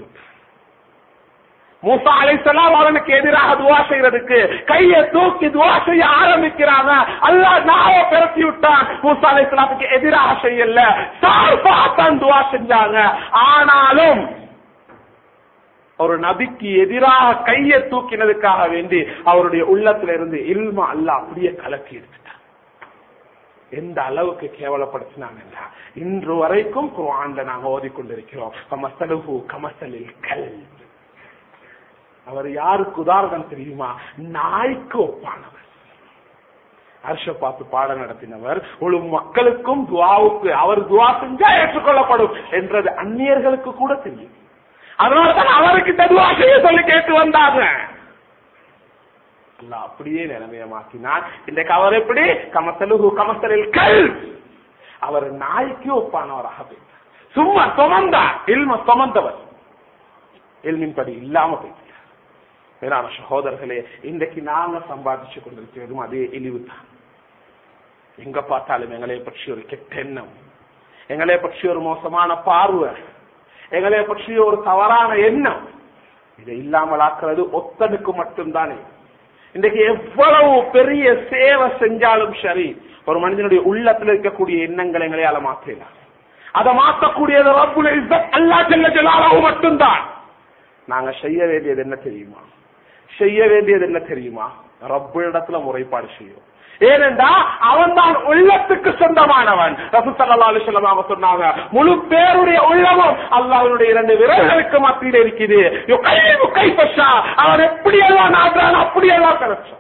மூசா அலைசலாம் அவனுக்கு எதிராக துவா செய்யறதுக்கு கையை தூக்கி துவா செய்ய ஆரம்பிக்கிறாங்க அல்லா நாவ பிறத்தி விட்டான் மூசா அலைசலாத்துக்கு எதிராக செய்யல சார்பாத்தான் துவா செஞ்சாங்க ஆனாலும் ஒரு நபிக்கு எதிராக கையை தூக்கினதுக்காக வேண்டி அவருடைய உள்ளத்துல இருந்து இல்மா அல்ல அப்படியே கலக்கி எடுத்துட்டார் எந்த அளவுக்கு கேவலப்படுத்தினாங்க இன்று வரைக்கும் குர்ஆன்ல நாங்க ஓதிக்கொண்டிருக்கிறோம் கமசலுஹு கமசலில் கல் அவர் யாருக்கு உதாரணம் தெரியுமா நாய்க்கு ஒப்பானவர் அரச பார்த்து பாடம் நடத்தினவர் ஒரு மக்களுக்கும் துவாவுக்கு அவர் துவா செஞ்சா ஏற்றுக்கொள்ளப்படும் என்றது அந்நியர்களுக்கு கூட தெரியும் அதனால தான் அவருக்கு துவா செய்ய சொல்லி கேட்டு வந்தாங்க அல்லாஹ் அப்படியே நிலைமைய மாற்றினார் இன்றைக்கு அவர் எப்படி கமசலுகு கமசலில் கல் அவர் நாய்க்கு ஒப்பானவராக போயிட்டார் சும்மா சுமந்தார் இல்ம சுமந்தவர் எல்மின் படி இல்லாம போயிட்டார் மேலான சகோதரர்களே இன்றைக்கு நாங்க சம்பாதிச்சு கொண்டிருக்கிறதும் அதே இழிவு தான் எங்க பார்த்தாலும் எங்களை பற்றி ஒரு கெட்ட எண்ணம் எங்களை பற்றி ஒரு மோசமான பார்வை எங்களை பற்றி ஒரு தவறான எண்ணம் இதை இல்லாமலாக்குறது ஒத்தனுக்கு மட்டும்தானே இன்றைக்கு எவ்வளவு பெரிய சேவை செஞ்சாலும் சரி ஒரு மனிதனுடைய உள்ளத்துல இருக்கக்கூடிய எண்ணங்களை எங்களையால மாற்றலாம் அதை மாற்றக்கூடியது ரப்புல் இஸ்ஸத் அல்லாஹ் ஜல்ல ஜலாலுஹு மட்டும்தான் நாங்க செய்ய வேண்டியது என்ன தெரியுமா செய்ய வேண்டியது என்ன தெரியுமா ரப்பு இடத்துல முறைப்பாடு செய்யும் ஏனென்றா அவன் தான் உள்ளத்துக்கு சொந்தமானவன் ரசூலுல்லாஹி அலைஹி வஸல்லம் அவங்க சொன்னாங்க முழு பேருடைய உள்ளமும் அல்லாஹ்வுடைய இரண்டு விரல்களுக்கு மத்தியில் இருக்குது யுகைபு கைஃபஷா அவன் எப்படி எல்லாம் நாடுறான் அப்படி எல்லாம் கிடைச்சான்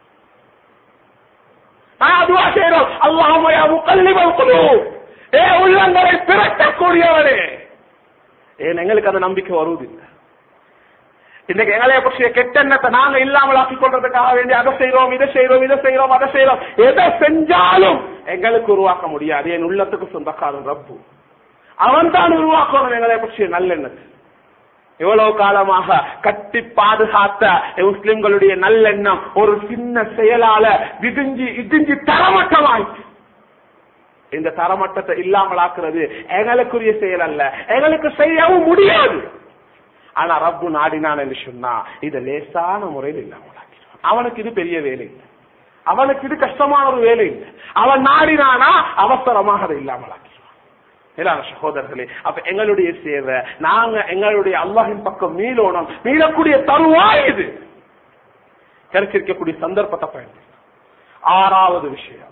நான் அதுவா செய்யறோம் அல்லாஹ் யா முகல்லிபல் குலூப் ஏ உள்ளங்களை பிறக்கக்கூடியவனே ஏன் எங்களுக்கு அந்த நம்பிக்கை வருவதில்லை இன்னைக்கு எங்களைய பற்றிய கெட்டெண்ணத்தை நாங்க இல்லாமல் ஆக்கிக் கொள்றதுக்காக வேண்டி அதை செய்யறோம் இதை செய்யறோம் இதை செய்யறோம் அதை செய்யறோம் எதை செஞ்சாலும் எங்களுக்கு உருவாக்க முடியாது என் உள்ளத்துக்கு சொந்தக்காரன் ரப்பு அவன் தான் உருவாக்கணும் எங்களை பற்றிய நல்லெண்ணத்தை எவ்வளவு காலமாக கட்டி பாதுகாத்த முஸ்லிம்களுடைய நல்லெண்ணம் ஒரு சின்ன செயலால விதிஞ்சி இடிஞ்சி தரமட்டமாயிற்று இந்த தரமட்டத்தை இல்லாமலாக்குறது எங்களுக்குரிய செயல் அல்ல எங்களுக்கு செய்யவும் முடியாது ஆனா ரப்பு நாடினான் என்று சொன்னா இதை லேசான முறையில் இல்லாமலாக்கிடுவான் அவனுக்கு இது பெரிய வேலை இல்லை அவனுக்கு இது கஷ்டமான ஒரு வேலை இல்லை அவன் நாடினானா அவசரமாக அதை இல்லாமலாக்கிடுவான் மேலான சகோதரர்களே அப்ப எங்களுடைய சேவை நாங்க எங்களுடைய அல்லாஹின் பக்கம் மீளோணும் மீளக்கூடிய தருவாய் இது கிடைச்சிருக்கக்கூடிய சந்தர்ப்பத்தை பயன்படுத்த ஆறாவது விஷயம்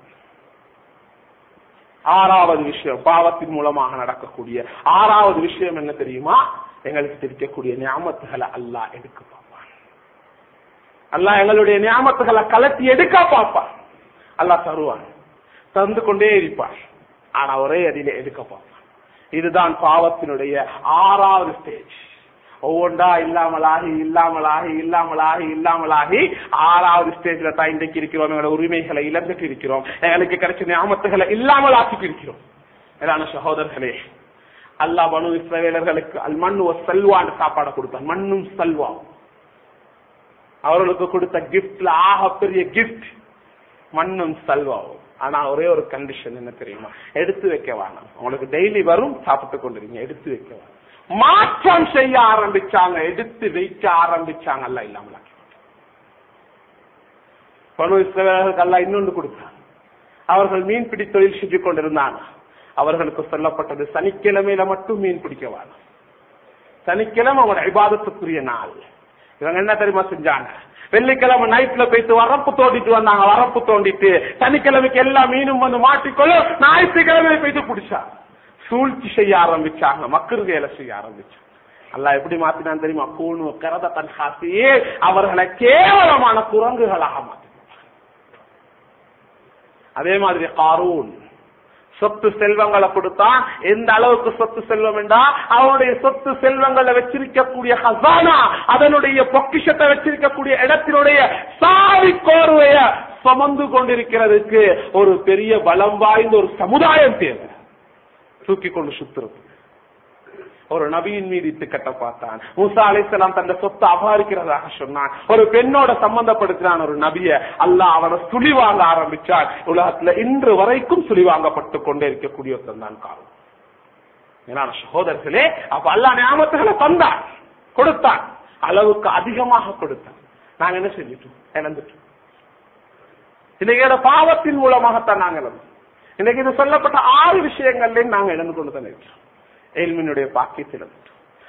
ஆறாவது விஷயம் பாவத்தின் மூலமாக நடக்கக்கூடிய ஆறாவது விஷயம் என்ன தெரியுமா எங்களுக்கு தெரிவிக்கக்கூடிய ஞாபகத்துகளை அல்லாஹ் எடுக்க பார்ப்பான் அல்லாஹ் எங்களுடைய ஞாபகத்துகளை கலட்டி எடுக்க பார்ப்பான் அல்லாஹ் தருவான் தந்து கொண்டே இருப்பான் ஆனா ஒரே அடியில எடுக்க பார்ப்பான் இதுதான் பாவத்தினுடைய ஆறாவது ஸ்டேஜ் ஒவ்வொன்றா இல்லாமலாகி இல்லாமலாகி இல்லாமலாகி இல்லாமலாகி ஆறாவது ஸ்டேஜ்ல தான் இன்றைக்கு இருக்கிறோம் எங்களோட உரிமைகளை இழந்துட்டு இருக்கிறோம் எங்களுக்கு கிடைச்ச ஞாபகத்துகளை இல்லாமல் ஆக்கிட்டு இருக்கிறோம் மேலான சகோதரர்களே அல்லாஹ் பனு இஸ்ரவேலர்களுக்கு அல் மண்ணு செல்வான்னு சாப்பாடை கொடுத்தான் மண்ணும் செல்வா அவர்களுக்கு கொடுத்த கிஃப்ட்ல ஆக பெரிய கிஃப்ட் மண்ணும் செல்வாவும் ஆனா ஒரே ஒரு கண்டிஷன் என்ன தெரியுமா எடுத்து வைக்க வேணாம் உங்களுக்கு டெய்லி வரும் சாப்பிட்டு கொண்டிருங்க எடுத்து வைக்க வேணாம் மாற்றம் செய்ய ஆரம்பிச்சாங்க எடுத்து வைக்க ஆரம்பிச்சாங்க அல்ல இல்லாமல் பனு இஸ்ரவேலர்களுக்கு அல்ல இன்னொன்று கொடுத்தாங்க அவர்கள் மீன்பிடி தொழில் செஞ்சு கொண்டிருந்தாங்க அவர்களுக்கு சொல்லப்பட்டது சனிக்கிழமையில மட்டும் மீன் பிடிக்க வேணும் சனிக்கிழமை அவங்களோட விவாதத்துக்குரிய நாள் இவங்க என்ன தெரியுமா செஞ்சாங்க வெள்ளிக்கிழமை நைட்ல போயிட்டு வரப்பு தோண்டிட்டு வந்தாங்க வரப்பு தோண்டிட்டு சனிக்கிழமைக்கு எல்லா மீனும் வந்து மாட்டிக்கொள்ள ஞாயிற்றுக்கிழமை போயிட்டு பிடிச்சாங்க சூழ்ச்சி செய்ய ஆரம்பிச்சாங்க மக்கள் வேலை செய்ய ஆரம்பிச்சாங்க அல்ல எப்படி மாத்தினான் தெரியுமா கூணு கரத தன் காசியே அவர்களை கேவலமான குரங்குகளாக மாத்தினான் அதே மாதிரி காரூன் சொத்து செல்வங்களை கொடுத்தான் எந்த அளவுக்கு சொத்து செல்வம் என்றா அவனுடைய சொத்து செல்வங்களை வச்சிருக்கக்கூடிய ஹசானா அதனுடைய பொக்கிஷத்தை வச்சிருக்கக்கூடிய இடத்தினுடைய சாவி கோர்வைய சுமந்து கொண்டிருக்கிறதுக்கு ஒரு பெரிய பலம் வாய்ந்த ஒரு சமுதாயம் தேவை தூக்கி கொண்டு சுத்துறது ஒரு நபியின் மீது இட்டு கட்ட பார்த்தான் மூசா அலிசலாம் தந்த சொத்தை அபகரிக்கிறதாக சொன்னான் ஒரு பெண்ணோட சம்பந்தப்படுத்தினான் ஒரு நபிய அல்லாஹ் அவனை சுழி வாங்க ஆரம்பிச்சான் உலகத்துல இன்று வரைக்கும் சுழி வாங்கப்பட்டு கொண்டே இருக்கக்கூடிய ஒருத்தன் தான் காலம் ஏன்னா சகோதரர்களே அப்ப அல்லா ஞாபகத்துகளை தந்தான் கொடுத்தான் அளவுக்கு அதிகமாக கொடுத்தான் நாங்க என்ன செஞ்சிட்டோம் இழந்துட்டோம் இன்னைக்கு பாவத்தின் மூலமாகத்தான் நாங்க இழந்தோம் இன்னைக்கு இது சொல்லப்பட்ட ஆறு விஷயங்கள்ல நாங்க இழந்து கொண்டு தான் இருக்கிறோம் ஏழ்மினுடைய பாக்கியத்தில் இழந்துட்டோம்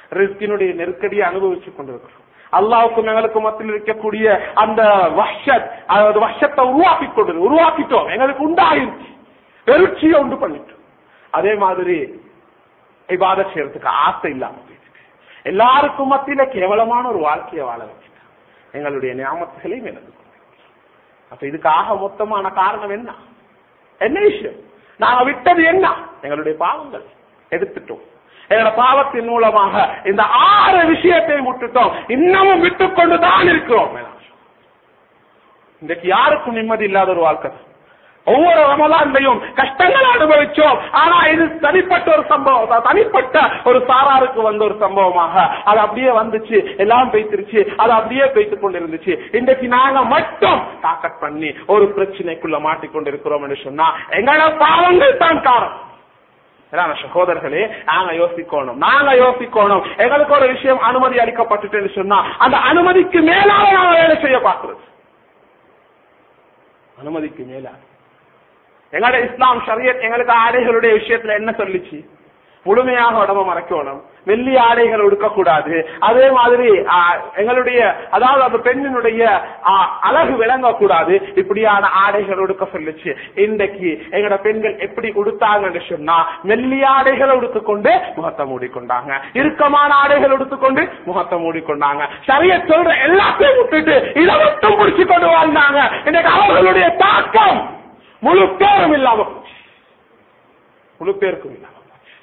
ரிஸ்கினுடைய நெருக்கடியை அனுபவிச்சுக் கொண்டிருக்கிறோம் அல்லாவுக்கும் எங்களுக்கு மத்தியில் இருக்கக்கூடிய அந்த வஷத் அதாவது வஷத்தை உருவாக்கி கொண்டு உருவாக்கிட்டோம் எங்களுக்கு உண்டாயிருச்சு பெருட்சியை உண்டு பண்ணிட்டோம் அதே மாதிரி இபாத செய்யறதுக்கு ஆசை இல்லாம போயிடுச்சு எல்லாருக்கும் மத்தியில கேவலமான ஒரு வாழ்க்கையை வாழ வச்சுட்டோம் எங்களுடைய ஞாபகங்களையும் இழந்து அப்ப இதுக்கு ஆக மொத்தமான காரணம் என்ன என்ன விஷயம் நாங்க விட்டது என்ன எங்களுடைய பாவங்கள் எடுத்துட்டோம் எங்களோட பாவத்தின் மூலமாக இந்த ஆறு விஷயத்தை விட்டுட்டோம் இன்னமும் விட்டுக்கொண்டு தான் இருக்கிறோம் இன்றைக்கு யாருக்கும் நிம்மதி இல்லாத ஒரு வாழ்க்கை ஒவ்வொரு ரமலான்லையும் கஷ்டங்களை அனுபவிச்சோம் ஆனா இது தனிப்பட்ட ஒரு சம்பவம் தனிப்பட்ட ஒரு சாராருக்கு வந்த ஒரு சம்பவமாக அது அப்படியே வந்துச்சு எல்லாம் பெய்த்திருச்சு அது அப்படியே பெய்த்து கொண்டிருந்துச்சு இன்றைக்கு நாங்க மட்டும் தாக்கட் பண்ணி ஒரு பிரச்சனைக்குள்ள மாட்டிக்கொண்டிருக்கிறோம் என்று சொன்னா எங்களோட பாவங்கள் தான் காரணம் சகோதரர்களே நாங்க யோசிக்கணும் நாங்க யோசிக்கணும் எங்களுக்கு ஒரு விஷயம் அனுமதி அளிக்கப்பட்டுட்டு சொன்னா அந்த அனுமதிக்கு மேலாக நாங்க வேலை செய்ய பார்க்கிறது அனுமதிக்கு மேலாக எங்களோட இஸ்லாம் ஷரியத் எங்களுக்கு ஆடைகளுடைய விஷயத்துல என்ன சொல்லிச்சு முழுமையாக உடம்ப மறைக்கணும் வெள்ளி ஆடைகள் உடுக்கக்கூடாது அதே மாதிரி எங்களுடைய அதாவது அந்த பெண்ணினுடைய அழகு விளங்கக்கூடாது இப்படியான ஆடைகள் உடுக்க சொல்லிச்சு இன்றைக்கு எங்களோட பெண்கள் எப்படி உடுத்தாங்கன்னு சொன்னா மெல்லி ஆடைகளை உடுத்துக்கொண்டு முகத்தை மூடிக்கொண்டாங்க இறுக்கமான ஆடைகள் உடுத்துக்கொண்டு முகத்தை மூடிக்கொண்டாங்க சரிய சொல்ற எல்லாத்தையும் விட்டுட்டு இதை மட்டும் பிடிச்சு கொண்டு வாழ்ந்தாங்க இன்னைக்கு அவர்களுடைய தாக்கம் முழு பேரும் இல்லாம முழு பேருக்கும் இல்லாம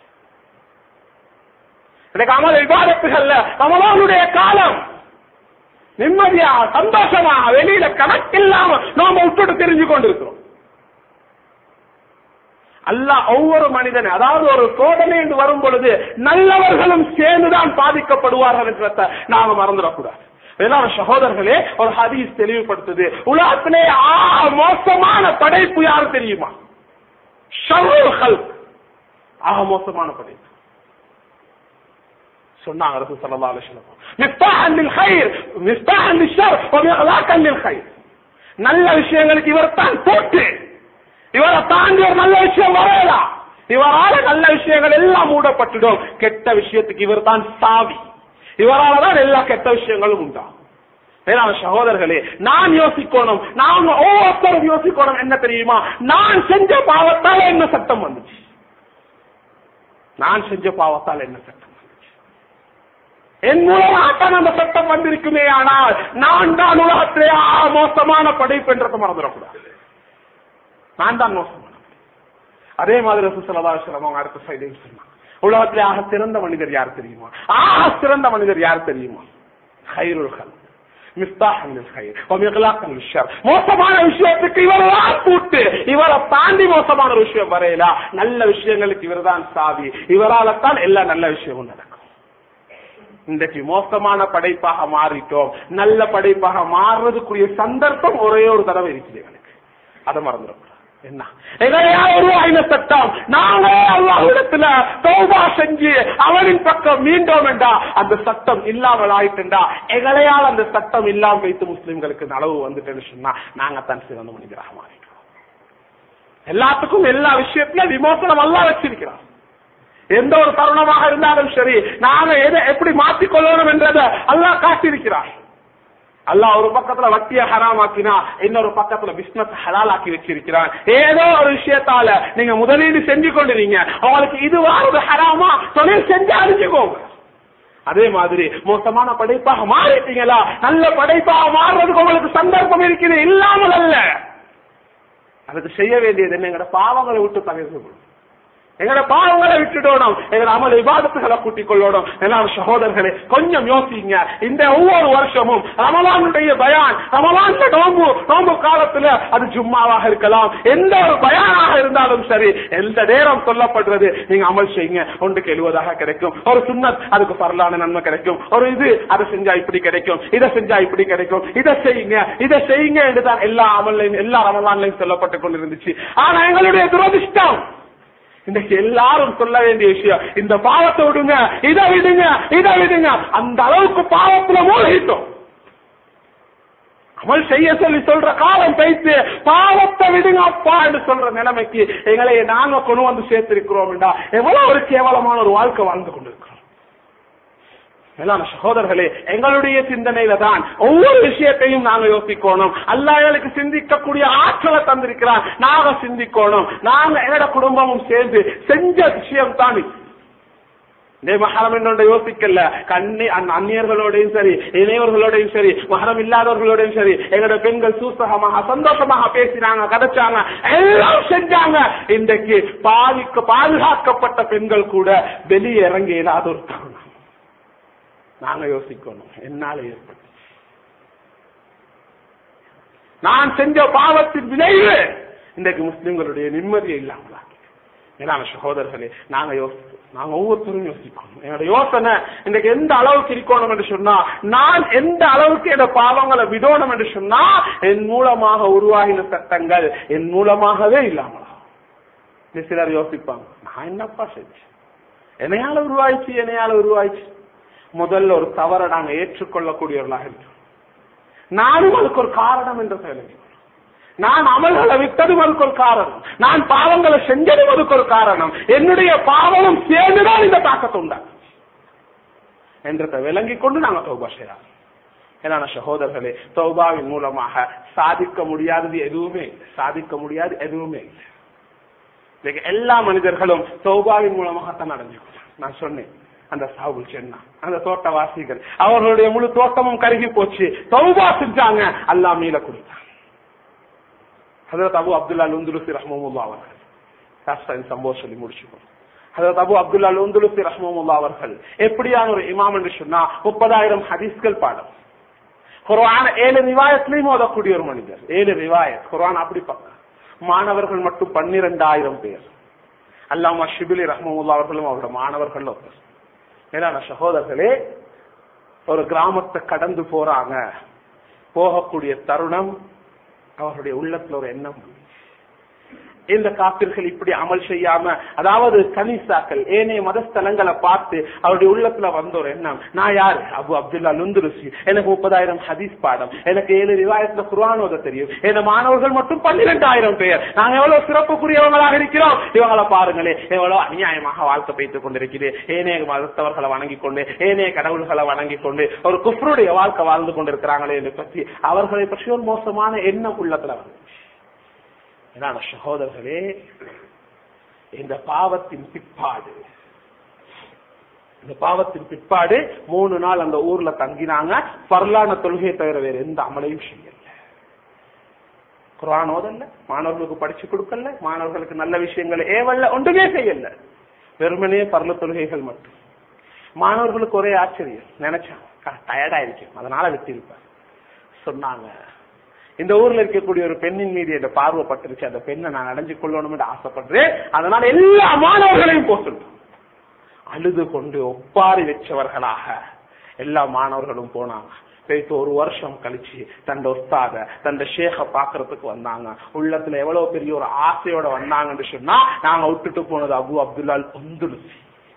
இன்னைக்கு அமல் விவாதத்துகள்ல ரமலானுடைய காலம் நிம்மதியா சந்தோஷமா வெளியில கணக்கில்லாம நாம விட்டுட்டு தெரிஞ்சு கொண்டிருக்கிறோம் அல்ல ஒவ்வொரு மனிதன் அதாவது ஒரு சோதனை என்று வரும் பொழுது நல்லவர்களும் சேர்ந்துதான் பாதிக்கப்படுவார்கள் என்றத நாம மறந்துடக்கூடாது வேளாண் சகோதரர்களே ஒரு ஹதீஸ் தெளிவுபடுத்துது உலகத்திலே ஆ மோசமான படைப்பு யாரு தெரியுமா ஷர்ருல் ஆக மோசமான படைப்பு சொன்னாங்க ரசூல் ஸல்லல்லாஹு அலைஹி வஸல்லம் மிஃப்தாஹன் லில் கைர் மிஃப்தாஹன் லில் ஷர் வ மிக்லாக்கன் லில் கைர் நல்ல விஷயங்களுக்கு இவர் தான் போட்டு இவரை தாண்டி ஒரு நல்ல விஷயம் வரையலாம் இவரால நல்ல விஷயங்கள் எல்லாம் மூடப்பட்டுடும் கெட்ட விஷயத்துக்கு இவர் தான் சாவி இவரால தான் எல்லா கெட்ட விஷயங்களும் உண்டாகும் வேளாண் சகோதரர்களே நான் யோசிக்கணும் நான் ஒவ்வொருத்தரும் யோசிக்கணும் என்ன தெரியுமா நான் செஞ்ச பாவத்தால என்ன சட்டம் வந்துச்சு நான் செஞ்ச பாவத்தால் என்ன சட்டம் என் மூலமாகத்தான் அந்த சட்டம் வந்திருக்குமே ஆனால் நான் தான் உலகத்திலே ஆ மோசமான படைப்பு என்றதை மறந்துடக்கூடாது நான் தான் மோசமான அதே மாதிரி ரசூசலதாசலம் அவங்க அடுத்த சைடையும் சொன்னாங்க உலகத்திலே ஆக சிறந்த மனிதர் யார் தெரியுமா ஆக சிறந்த மனிதர் யார் தெரியுமா ஹைருல்கள் மோசமான விஷயத்துக்கு இவரெல்லாம் கூட்டு இவரை தாண்டி மோசமான ஒரு விஷயம் வரையலா நல்ல விஷயங்களுக்கு இவர் தான் சாவி இவரால தான் எல்லா நல்ல விஷயமும் நடக்கும் இன்றைக்கு மோசமான படைப்பாக மாறிட்டோம் நல்ல படைப்பாக மாறுறதுக்குரிய சந்தர்ப்பம் ஒரே ஒரு தடவை இருக்குது எனக்கு அதை மறந்துடக்கூடாது என்ன எதையா உருவாயின சட்டம் நாங்களே அல்லாஹ்விடத்துல தௌபா செஞ்சு அவரின் பக்கம் மீண்டோம் என்றா அந்த சட்டம் இல்லாமல் ஆயிட்டுண்டா எங்களையால் அந்த சட்டம் இல்லாம வைத்து முஸ்லிம்களுக்கு நலவு வந்துட்டேன்னு சொன்னா நாங்க தான் சிறந்த மனிதராக மாறிட்டோம் எல்லாத்துக்கும் எல்லா விஷயத்திலும் விமோசனம் எல்லாம் வச்சிருக்கிறோம் எந்த ஒரு தருணமாக இருந்தாலும் சரி நாங்க எதை எப்படி மாற்றிக்கொள்ளணும் என்றதை அல்லாஹ் காட்டியிருக்கிறார் அல்லாஹ் ஒரு பக்கத்துல வட்டிய ஹராமாக்கினா இன்னொரு பக்கத்துல பிசினஸ் ஹலாலாக்கி வச்சிருக்கிறான் ஏதோ ஒரு விஷயத்தால நீங்க முதலீடு செஞ்சு கொண்டிருங்க உங்களுக்கு இது வாரது ஹராமா தொழில் செஞ்சு அழிஞ்சுக்கோங்க அதே மாதிரி மோசமான படைப்பாக மாறிட்டீங்களா நல்ல படைப்பாக மாறுறதுக்கு உங்களுக்கு சந்தர்ப்பம் இருக்குது இல்லாமல் அல்ல அதுக்கு செய்ய வேண்டியது என்ன எங்கட பாவங்களை விட்டு தவிர்த்து எங்கட பாவங்களை விட்டுடணும் எங்கட அமல் விவாதத்துகளை கூட்டிக் கொள்ளணும் எல்லாம் சகோதரர்களே கொஞ்சம் யோசிங்க இந்த ஒவ்வொரு வருஷமும் ரமலானுடைய பயான் ரமலான்ல நோம்பு நோம்பு காலத்துல அது ஜும்மாவாக இருக்கலாம் எந்த ஒரு பயானாக இருந்தாலும் சரி எந்த நேரம் சொல்லப்படுறது நீங்க அமல் செய்யுங்க ஒன்றுக்கு எழுவதாக கிடைக்கும் ஒரு சுண்ணத் அதுக்கு பரலான நன்மை கிடைக்கும் ஒரு இது அதை செஞ்சா இப்படி கிடைக்கும் இதை செஞ்சா இப்படி கிடைக்கும் இதை செய்யுங்க இதை செய்யுங்க என்றுதான் எல்லா அமல்லையும் எல்லா ரமலான்லையும் சொல்லப்பட்டுக் கொண்டிருந்துச்சு ஆனா எங்களுடைய துரதிஷ்டம் இன்னைக்கு எல்லாரும் சொல்ல வேண்டிய விஷயம் இந்த பாவத்தை விடுங்க இதை விடுங்க இதை விடுங்க அந்த அளவுக்கு பாவத்துல மூழ்கிட்டோம் அமல் செய்ய சொல்லி சொல்ற காலம் பேசி பாவத்தை விடுங்க அப்பா என்று சொல்ற நிலைமைக்கு எங்களை நாங்க கொண்டு வந்து சேர்த்திருக்கிறோம் எவ்வளவு ஒரு கேவலமான ஒரு வாழ்க்கை வாழ்ந்து கொண்டிருக்கிறோம் மேலான சகோதரர்களே எங்களுடைய சிந்தனையில தான் ஒவ்வொரு விஷயத்தையும் நாங்க யோசிக்கணும் அல்லா எங்களுக்கு சிந்திக்கக்கூடிய ஆற்றலை தந்திருக்கிறார் நாங்க சிந்திக்கணும் நாங்க எங்களோட குடும்பமும் சேர்ந்து செஞ்ச விஷயம் தான் இது. இதே மகரம் என்னோட யோசிக்கல கண்ணி அந்- அந்நியர்களோடையும் சரி இணையவர்களோடையும் சரி மகரம் இல்லாதவர்களோடையும் சரி எங்களோட பெண்கள் சூசகமாக சந்தோஷமாக பேசினாங்க கதைச்சாங்க எல்லாம் செஞ்சாங்க இன்றைக்கு பாதிக்க பாதுகாக்கப்பட்ட பெண்கள் கூட வெளியே இறங்க இயலாத ஒரு தருணம் நாங்க யோசிக்கணும் என்னால ஏற்பட்டு நான் செஞ்ச பாவத்தின் விளைவு இன்றைக்கு முஸ்லிம்களுடைய நிம்மதியை இல்லாமலாக்கி மேலான சகோதரர்களே நாங்க யோசிப்போம் நாங்க ஒவ்வொருத்தரும் யோசிக்கணும் என்னோட யோசனை இன்றைக்கு எந்த அளவுக்கு இருக்கணும் என்று சொன்னா நான் எந்த அளவுக்கு என்னோட பாவங்களை விடணும் என்று சொன்னா என் மூலமாக உருவாகின சட்டங்கள் என் மூலமாகவே இல்லாமலா இது சிலர் யோசிப்பாங்க நான் என்னப்பா செஞ்சேன் என்னையால உருவாயிச்சு என்னையால உருவாயிச்சு முதல்ல ஒரு தவறை நாங்க ஏற்றுக்கொள்ளக்கூடியவர்களாக இருக்கிறோம் நானும் அதுக்கு ஒரு காரணம் என்று சொல்லுங்க நான் அமல்களை விட்டதும் அதுக்கு ஒரு காரணம் நான் பாவங்களை செஞ்சதும் அதுக்கு ஒரு காரணம் என்னுடைய பாவமும் சேர்ந்துதான் இந்த தாக்கத்தை உண்டாகும் என்றதை விளங்கிக் கொண்டு நாங்க தௌபா செய்யலாம் ஏன்னா சகோதரர்களே தௌபாவின் மூலமாக சாதிக்க முடியாதது எதுவுமே இல்லை சாதிக்க முடியாது எதுவுமே இல்லை இன்னைக்கு எல்லா மனிதர்களும் தௌபாவின் மூலமாகத்தான் அடைஞ்சுக்கலாம் நான் சொன்னேன் அந்த சாகுல் சென்னா அந்த தோட்டவாசிகள் அவர்களுடைய முழு தோட்டமும் கருகி போச்சு தௌபா செஞ்சாங்க அல்லாஹ் மீள கொடுத்தான் ஹதரத் அபு அப்துல்லா லுந்துலுசி ரஹ்மமுல்லா அவர்கள் ராஸ்தாவின் சம்பவம் சொல்லி முடிச்சுக்கணும் ஹதரத் அபு அப்துல்லா லுந்துலுசி ரஹ்மமுல்லா அவர்கள் எப்படியான ஒரு இமாம் என்று சொன்னா முப்பதாயிரம் ஹதீஸ்கள் பாடம் குர்ஆன் ஏழு ரிவாயத்திலையும் ஓதக்கூடிய ஒரு மனிதர் ஏழு ரிவாயத் குர்ஆன் அப்படி பார்க்க மாணவர்கள் மட்டும் பன்னிரெண்டாயிரம் பேர் அல்லாமா ஷிபிலி ரஹ்மமுல்லா அவர்களும் அவரோட மாணவர்கள் ஒருத்தர் மேலான சகோதரர்களே ஒரு கிராமத்தை கடந்து போறாங்க போகக்கூடிய தருணம் அவர்களுடைய உள்ளத்துல ஒரு எண்ணம் இந்த காப்பிர்கள் இப்படி அமல் செய்யாம அதாவது கனிசாக்கள் ஏனைய மதஸ்தலங்களை பார்த்து அவருடைய உள்ளத்துல வந்த ஒரு எண்ணம் நான் யாரு அபு அப்துல்லா லுந்துருசி எனக்கு முப்பதாயிரம் ஹதீஸ் பாடம் எனக்கு ஏழு ரிவாயத்துல குர்ஆன் ஓத தெரியும் இந்த மாணவர்கள் மட்டும் பன்னிரெண்டாயிரம் பேர் நாங்க எவ்வளவு சிறப்புக்குரியவங்களாக இருக்கிறோம் இவங்களை பாருங்களே எவ்வளவு அநியாயமாக வாழ்க்கை வைத்துக் கொண்டிருக்கிறது ஏனைய மதத்தவர்களை வணங்கிக் கொண்டு ஏனைய கடவுள்களை வணங்கிக் கொண்டு ஒரு குஃப்ருடைய வாழ்க்கை வாழ்ந்து கொண்டிருக்கிறாங்களே என்று பற்றி அவர்களை பற்றி ஒரு மோசமான எண்ணம் உள்ளத்துல வந்து என்னான சகோதரர்களே இந்த பாவத்தின் பிற்பாடு இந்த பாவத்தின் பிற்பாடு மூணு நாள் அந்த ஊர்ல தங்கினாங்க பரலான தொழுகையை தவிர வேற எந்த அமலையும் செய்யல குரான் ஓதல்ல மாணவர்களுக்கு படிச்சு கொடுக்கல மாணவர்களுக்கு நல்ல விஷயங்களை ஏவல்ல ஒன்றுமே செய்யல வெறுமனே பரல தொழுகைகள் மட்டும் மாணவர்களுக்கு ஒரே ஆச்சரியம் நினைச்சாங்க டயர்டா இருக்கும் அதனால விட்டிருப்பார் சொன்னாங்க இந்த ஊர்ல இருக்கக்கூடிய ஒரு பெண்ணின் மீது என்ற பார்வைப்பட்டிருச்சு அந்த பெண்ணை நான் அடைஞ்சு கொள்ளணும் என்று ஆசைப்படுறேன் அதனால எல்லா மாணவர்களையும் போக சொல்றேன் அழுது கொண்டு ஒப்பாரி வச்சவர்களாக எல்லா மாணவர்களும் போனாங்க போயிட்டு ஒரு வருஷம் கழிச்சு தந்த ஒஸ்தாத தந்த ஷேக பாக்குறதுக்கு வந்தாங்க உள்ளத்துல எவ்வளவு பெரிய ஒரு ஆசையோட வந்தாங்கன்னு சொன்னா நாங்க விட்டுட்டு போனது அபு அப்துல்லால் ஒந்துலுசி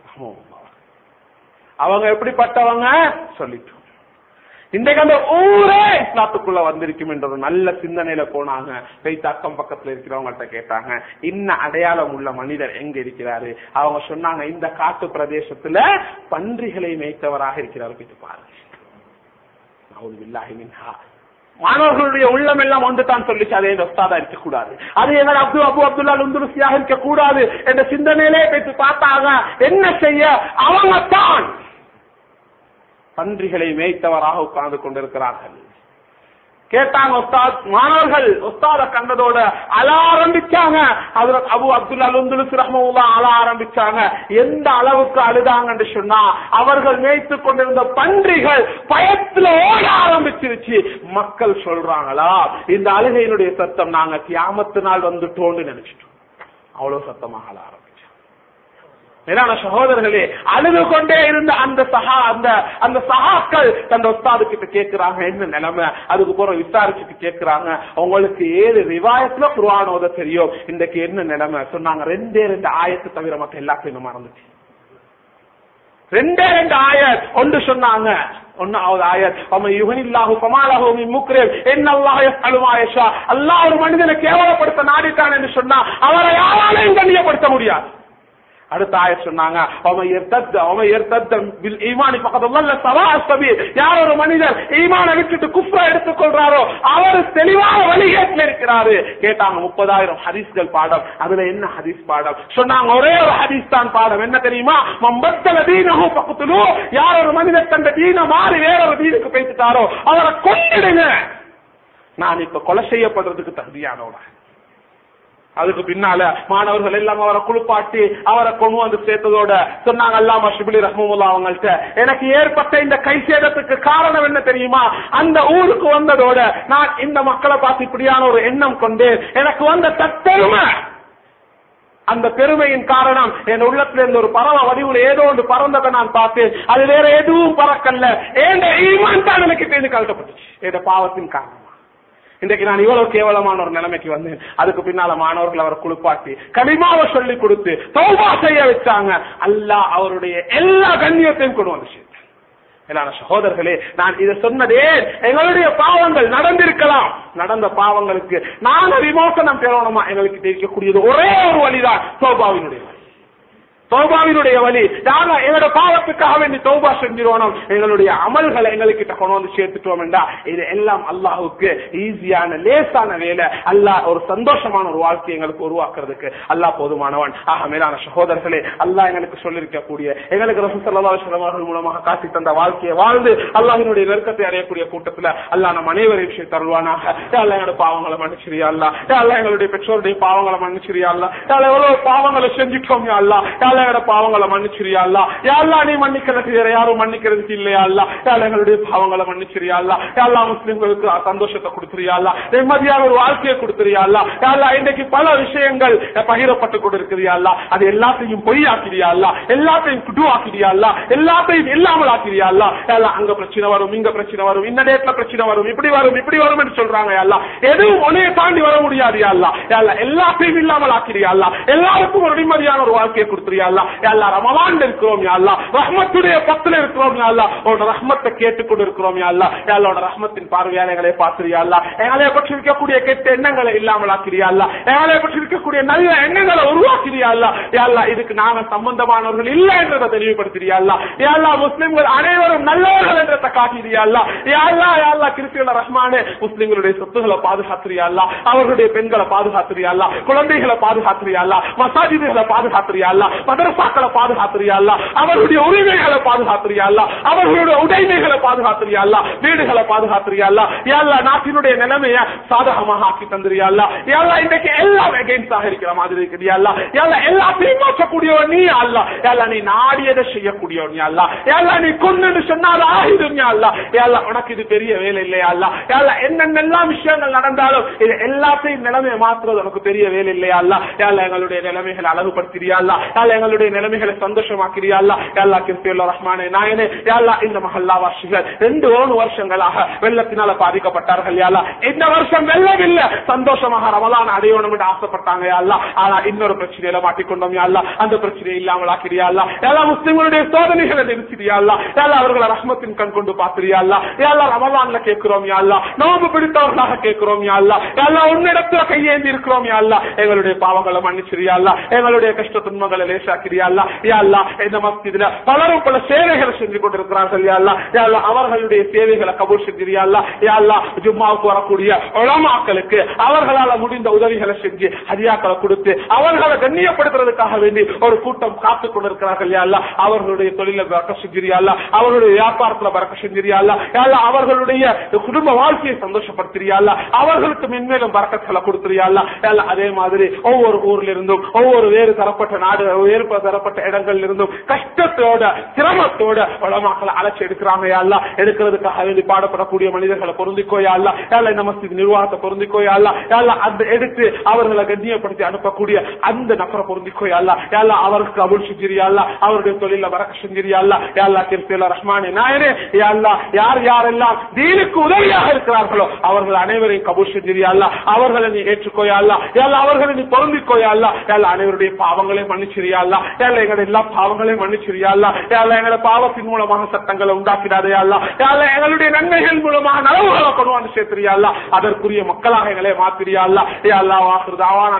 அவங்க எப்படிப்பட்டவங்க சொல்லிட்டோம் இன்றைக்கு அந்த ஊரே இஸ்லாத்துக்குள்ள வந்திருக்கும் என்ற ஒரு நல்ல சிந்தனையில போனாங்க போயிட்டு அக்கம் பக்கத்துல இருக்கிறவங்கள்ட்ட கேட்டாங்க இன்ன அடையாளம் உள்ள மனிதர் எங்க இருக்கிறாரு அவங்க சொன்னாங்க இந்த காட்டு பிரதேசத்துல பன்றிகளை மேய்த்தவராக இருக்கிறார் போயிட்டு பாருங்க நவுதுபில்லாஹி மின்ஹா. மாணவர்களுடைய உள்ளம் எல்லாம் ஒன்று தான் சொல்லிச்சு அதே ஒஸ்தாதா இருக்கக்கூடாது அது எங்கள் அப்து அபு அப்துல்லா லுந்துருசியாக இருக்கக்கூடாது என்ற சிந்தனையிலே போயிட்டு பார்த்தாங்க என்ன செய்ய அவங்க தான் பன்றிகளை மேய்த்தவராக உட்கார்ந்து கொண்டிருக்கிறார்கள் கேட்டாங்க உஸ்தாத் மாணவர்கள் உஸ்தாத கண்டதோட அழ ஆரம்பிச்சாங்க அதுல அபு அப்துல்லா லுந்துலுஸ் ரஹ்மவுல்லா அழ ஆரம்பிச்சாங்க எந்த அளவுக்கு அழுதாங்கன்னு சொன்னா அவர்கள் மேய்த்து கொண்டிருந்த பன்றிகள் பயத்துல ஓட ஆரம்பிச்சிருச்சு மக்கள் சொல்றாங்களா இந்த அழுகையினுடைய சத்தம் நாங்க கியாமத்து நாள் வந்துட்டோம்னு நினைச்சிட்டோம் அவ்வளவு சத்தமாக அழ ஆரம்பிச்சோம் மேலான சகோதரர்களே அழுது கொண்டே இருந்த அந்த சகா அந்த அந்த சகாக்கள் தந்த உஸ்தாது கிட்ட கேட்கிறாங்க என்ன நிலைமை அதுக்கு போற விசாரிச்சுட்டு கேட்கிறாங்க உங்களுக்கு ஏழு ரிவாயத்துல குர்ஆன் ஓத தெரியும் இன்றைக்கு என்ன நிலைமை சொன்னாங்க ரெண்டே ரெண்டு ஆயத்து தவிர மத்த எல்லாத்தையும் மறந்துச்சு ரெண்டே ரெண்டு ஆயத் ஒன்று சொன்னாங்க ஒன்னாவது ஆயத் அவன் யுகனில்லாஹு பமாலஹு மின் முக்ரிம் என்னல்லாஹ் யஃஅலு மா யஷா அல்லாஹ் ஒரு மனிதனை கேவலப்படுத்த நாடிட்டான் என்று சொன்னா அவரை யாராலையும் கண்ணியப்படுத்த முடியாது அடுத்த ஆய சொன்னாங்க அவன் எர்த்தத் அவன் எர்த்தத் பில் ஈமானி பக்கத்துல சவா அஸ்தபி யார் ஒரு மனிதர் ஈமான விட்டுட்டு குஃப்ரா எடுத்துக்கொள்றாரோ அவர் தெளிவான வழிகேட்டில் இருக்கிறாரு கேட்டாங்க முப்பதாயிரம் ஹதீஸ்கள் பாடம் அதுல என்ன ஹதீஸ் பாடம் சொன்னாங்க ஒரே ஒரு ஹதீஸ் தான் பாடம் என்ன தெரியுமா மம்பத்தல தீனஹு பக்கத்துலோ யார் ஒரு மனிதர் தந்த தீன மாறி வேற ஒரு தீனுக்கு பேசிட்டாரோ அவரை கொண்டிடுங்க நான் இப்ப கொலை செய்யப்படுறதுக்கு தகுதியானவனா அதுக்கு பின்னால மாணவர்கள் எல்லாம் அவரை குளிப்பாட்டி அவரை கொண்டு வந்து சேர்த்ததோட சொன்னாங்க அல்லாமா ஷிபிலி ரஹமுல்லா அவங்கள்ட்ட எனக்கு ஏற்பட்ட இந்த கை சேதத்துக்கு காரணம் என்ன தெரியுமா அந்த ஊருக்கு வந்ததோட நான் இந்த மக்களை பார்த்து இப்படியான ஒரு எண்ணம் கொண்டு எனக்கு வந்த தற்பெருமை அந்த பெருமையின் காரணம் என் உள்ளத்துல இருந்த ஒரு பறவை வடிவுல ஏதோ ஒன்று பறந்ததை நான் பார்த்தேன் அது வேற எதுவும் பறக்கல்ல ஏன் ஈமான் தான் எனக்கு தேடி கழட்டப்பட்டுச்சு என் பாவத்தின் காரணமா இன்றைக்கு நான் இவ்வளவு கேவலமான ஒரு நிலைமைக்கு வந்தேன் அதுக்கு பின்னால மாணவர்கள் அவரை குளிப்பாட்டி கனிமாவை சொல்லி கொடுத்து தௌபா செய்ய வச்சாங்க அல்லாஹ் அவருடைய எல்லா கண்ணியத்தையும் கொண்டு வந்து சேர்த்தார். மேலான சகோதரர்களே நான் இதை சொன்னதே எங்களுடைய பாவங்கள் நடந்திருக்கலாம் நடந்த பாவங்களுக்கு நாங்க விமோசனம் பெறணுமா எங்களுக்கு தெரிவிக்கக்கூடியது ஒரே ஒரு வழிதான் சோபாவினுடைய வழி தௌபாவினுடைய வழி நாங்க எங்களோட பாவத்துக்காக வேண்டி தௌபா செஞ்சிருவோம் எங்களுடைய அமல்களை எங்களுக்கு கொண்டு வந்து சேர்த்துட்டோம் என்றா இது எல்லாம் அல்லாஹுக்கு ஈஸியான லேசான வேலை அல்லாஹ் ஒரு சந்தோஷமான ஒரு வாழ்க்கையை எங்களுக்கு உருவாக்குறதுக்கு அல்லாஹ் போதுமானவன் ஆக மேலான சகோதரர்களே அல்லாஹ் எங்களுக்கு சொல்லிருக்கக்கூடிய எங்களுக்கு ரசூசல்லாஹ் அவர்கள் மூலமாக காட்டி தந்த வாழ்க்கையை வாழ்ந்து அல்லாஹினுடைய நெருக்கத்தை அடையக்கூடிய கூட்டத்துல அல்லாஹ் நம் அனைவரையும் விஷயம் தருவானாக யா அல்லாஹ் எங்களோட பாவங்களை மன்னிச்சிரியா அல்லா யா அல்லாஹ் எங்களுடைய பெற்றோருடைய பாவங்களை மன்னிச்சிரியா அல்லா யா அல்லாஹ் எவ்வளவு பாவங்களை செஞ்சுட்டோம் யா அல்லாஹ் யா அல்லாஹ் எங்களோட பாவங்களை மன்னிச்சிரியா அல்லா யா அல்லாஹ் நீ மன்னிக்கிறதுக்கு வேற யாரும் மன்னிக்கிறதுக்கு இல்லையா அல்லா யா அல்லாஹ் எங்களுடைய பாவங்களை மன்னிச்சிரியா அல்லா யா அல்லாஹ் முஸ்லிம்களுக்கு சந்தோஷத்தை கொடுத்துறியா அல்லா நிம்மதியான ஒரு வாழ்க்கையை கொடுத்துறியா அல்லா யா அல்லாஹ் இன்னைக்கு பல விஷயங்கள் பகிரப்பட்டு கொண்டிருக்கிறியா அல்லா அது எல்லாத்தையும் பொய்யாக்கிறியா அல்லா எல்லாத்தையும் குடுவாக்கிறியா அல்லா எல்லாத்தையும் இல்லாமல் ஆக்கிறியா அல்லா யா அல்லாஹ் அங்க பிரச்சனை வரும் இங்க பிரச்சனை வரும் இந்த டேட்ல பிரச்சனை வரும் இப்படி வரும் இப்படி வரும் என்று சொல்றாங்க யா அல்லாஹ் எதுவும் உன்னைய தாண்டி வர முடியாது யா அல்லாஹ் யா அல்லாஹ் எல்லாத்தையும் இல்லாமல் ஆக்கிறியா அல்லா எல்லாருக்கும் ஒரு நிம்மதியான ஒரு வாழ்க்கையை கொடுத்துறியா அல்லா யா அல்லாஹ் ரமலான் இருக்கிறோம் யா அல்லாஹ் ரஹ்மத்துடைய பத்துல இருக்கிறோம் யா அல்லாஹ் உன்னோட ரஹ்மத்தை கேட்டுக்கொண்டு இருக்கிறோம் யா அல்லாஹ் யா அல்லாஹ் உன்னோட ரஹ்மத்தின் பார்வையால் எங்களை பார்த்துறியா அல்லா எங்களை பற்றி இருக்கக்கூடிய கெட்ட எண்ணங்களை இல்லாமல் ஆக்கிறியா அல்லா எங்களை பற்றி இருக்கக்கூடிய நல்ல எண்ணங்களை உருவாக்கிறியா அல்லா யா அல்லாஹ் இதுக்கு நாங்க சம்பந்தமானவர்கள் இல்ல என்றதை தெளிவுபடுத்துறியா அல்லா யா அல்லாஹ் முஸ்லிம்கள் அனைவரும் நல்லவர்கள் என்றதை காட்டிறியா அல்லா யா அல்லாஹ் யா அல்லாஹ் கிறிஸ்துவ ரஹ்மானே முஸ்லிம்களுடைய சொத்துக்களை பாதுகாத்துறியா அல்லா அவர்களுடைய பெண்களை பாதுகாத்துறியா அல்லா குழந்தைகளை பாதுகாத்துறியா அல்லா மசாஜிதுகளை பாதுகாத்துறியா அல்லா மதரசாக்களை பாதுகாத்துறியா அல்லா அவர்களுடைய உரிமைகளை பாதுகாத்துறியா அல்லா அவர்களுடைய உடைமைகளை பாதுகாத்துறியா அல்லா வீடுகளை பாதுகாத்துறியா அல்லா யா அல்லாஹ் நாட்டினுடைய நிலைமைய சாதகமாக ஆக்கி தந்துறியா அல்லா யா அல்லாஹ் இன்றைக்கு எல்லாம் அகைன்ஸ்டாக இருக்கிற மாதிரி இருக்கிறியா அல்லா யா அல்லாஹ் எல்லாத்தையும் மாற்றக்கூடியவன் நீ அல்லா யா அல்லாஹ் நீ நாடியதை செய்யக்கூடியவன் யா அல்லாஹ் யா அல்லாஹ் நீ கொண்டு சொன்னால் ஆயுதம் யா அல்லாஹ் யா அல்லாஹ் உனக்கு இது பெரிய வேலை இல்லையா அல்லா யா அல்லாஹ் என்னென்னலாம் விஷயங்கள் நடந்தாலும் இது எல்லாத்தையும் நிலைமையை மாற்றுறது உனக்கு பெரிய வேலை இல்லையா அல்லா யா அல்லாஹ் எங்களுடைய நிலைமைகளை அழகுபடுத்திறியா அல்லா யா அல்லாஹ் எங்களுடைய நிலைமைகளை சந்தோஷமாக்கிறியா அல்லா யா அல்லாஹ் கிறிஸ்துவ ரஹ்மானே நாயனே யா அல்லாஹ் இந்த மஹல்லா வாசிகள் ரெண்டு மூணு வருஷங்களாக வெள்ளத்தினால பாதிக்கப்பட்டார்கள் யா அல்லாஹ் இந்த வருஷம் வெள்ளம் இல்ல சந்தோஷமாக ரமலான் அடையணும் என்று ஆசைப்பட்டாங்க யா அல்லாஹ் ஆனா இன்னொரு பிரச்சனையில மாட்டிக்கொண்டோம் யா அல்லாஹ் அந்த பிரச்சனையை இல்லாமல் ஆக்கிறியா அல்லா யா அல்லாஹ் முஸ்லிம்களுடைய சோதனைகளை நிறுத்திறியா அல்லா யா அல்லாஹ் அவர்களை ரஹ்மத்தின் கண் கொண்டு பாத்திரியா அல்லா யா அல்லாஹ் ரமலான்ல கேட்கிறோம் யா அல்லாஹ் நோம்பு பிடித்தவர்களாக கேட்கிறோம் யா அல்லாஹ் யா அல்லாஹ் உன்னிடத்துல கையேந்தி இருக்கிறோம் யா அல்லாஹ் எங்களுடைய பாவங்களை மன்னிச்சிரியா அல்லாஹ் எங்களுடைய கஷ்ட துன்பங்களை லேசாக்கிறியா அல்லாஹ் யா அல்லாஹ் இந்த மஸ்ஜிதுல பலரும் பல சேவைகளை செஞ்சு கொண்டிருக்கிறார்கள் யா அல்லாஹ் யா அல்லாஹ் அவர்களுடைய சேவைகளை கபூல் செஞ்சிரியா அல்லாஹ் யா அல்லாஹ் ஜும்மாவுக்கு வரக்கூடிய உலமாக்களுக்கு அவர்களால முடிந்த உதவிகளை செஞ்சு ஹதியாக்களை கொடுத்து அவர்களை கண்ணியப்படுத்துறதுக்காக வேண்டி ஒரு கூட்டம் காத்துக் கொண்டிருக்கிறார்கள் யா அல்லாஹ் அவர்களுடைய தொழில பறக்க செஞ்சிரியா அல்லாஹ் அவர்களுடைய வியாபாரத்துல பறக்க செஞ்சிரியா அல்லாஹ் யா அல்லாஹ் அவர்களுடைய குடும்ப வாழ்க்கையை சந்தோஷப்படுத்துறியா அல்லாஹ் அவர்களுக்கு மென்மேலும் பறக்கத்துல கொடுத்துறியா அல்லாஹ் யா அல்லாஹ் அதே மாதிரி ஒவ்வொரு ஊர்ல இருந்தும் ஒவ்வொரு வேறு தரப்பட்ட நாடு வேறு தரப்பட்ட இடங்கள்ல இருந்தும் கஷ்டத்தோட சிரமத்தோட உலமாக்களை அழைச்சி எடுக்கிறாங்க யா அல்லாஹ் எடுக்கிறதுக்காக வேண்டி பாடப்படக்கூடிய மனிதர்களை பொருந்திக்கோயா அல்ல யாழ்லா இந்த மஸ்ஜித் நிர்வாகத்தை பொருந்திக்கோயா அல்ல யாழ்லா அந்த எடுத்து அவர்களை கண்ணியப்படுத்தி அனுப்பக்கூடிய அந்த நபரை பொருந்திக்கோயா அல்ல யாழ்லா அவருக்கு அபுல் செஞ்சிரியா அல்ல அவருடைய தொழில வரக்க செஞ்சிரியா அல்ல யாழ்லா கிருத்தியில ரஹ்மானே நாயனே யாழ்லா யார் யாரெல்லாம் தீனுக்கு உதவியாக இருக்கிறார்களோ அவர்கள் அனைவரையும் கபூல் செஞ்சிரியா அல்ல அவர்களை நீ ஏற்றுக்கோயா அல்ல யாழ்லா அவர்களை நீ பொருந்திக்கோயா அல்ல யாழ்லா அனைவருடைய பாவங்களையும் மன்னிச்சிரியா அல்ல யாழ்லா எங்களுடைய எல்லா பாவங்களையும் மன்னிச்சிரியா அல்ல யாழ்லா எங்களுடைய பாவத்தின் மூலமாக சட்டங்களை உண்டாக்கிடாதே அல்ல யாழ்லா எங்களுடைய நன்மைகள் மூலமாக நலவுகளை கொண்டு வந்து சேர்த்திரியா அல்ல அதற்குரிய மக்களாக எங்களை மாத்திரியா அல்ல யா அல்லா வாக்குறதாவான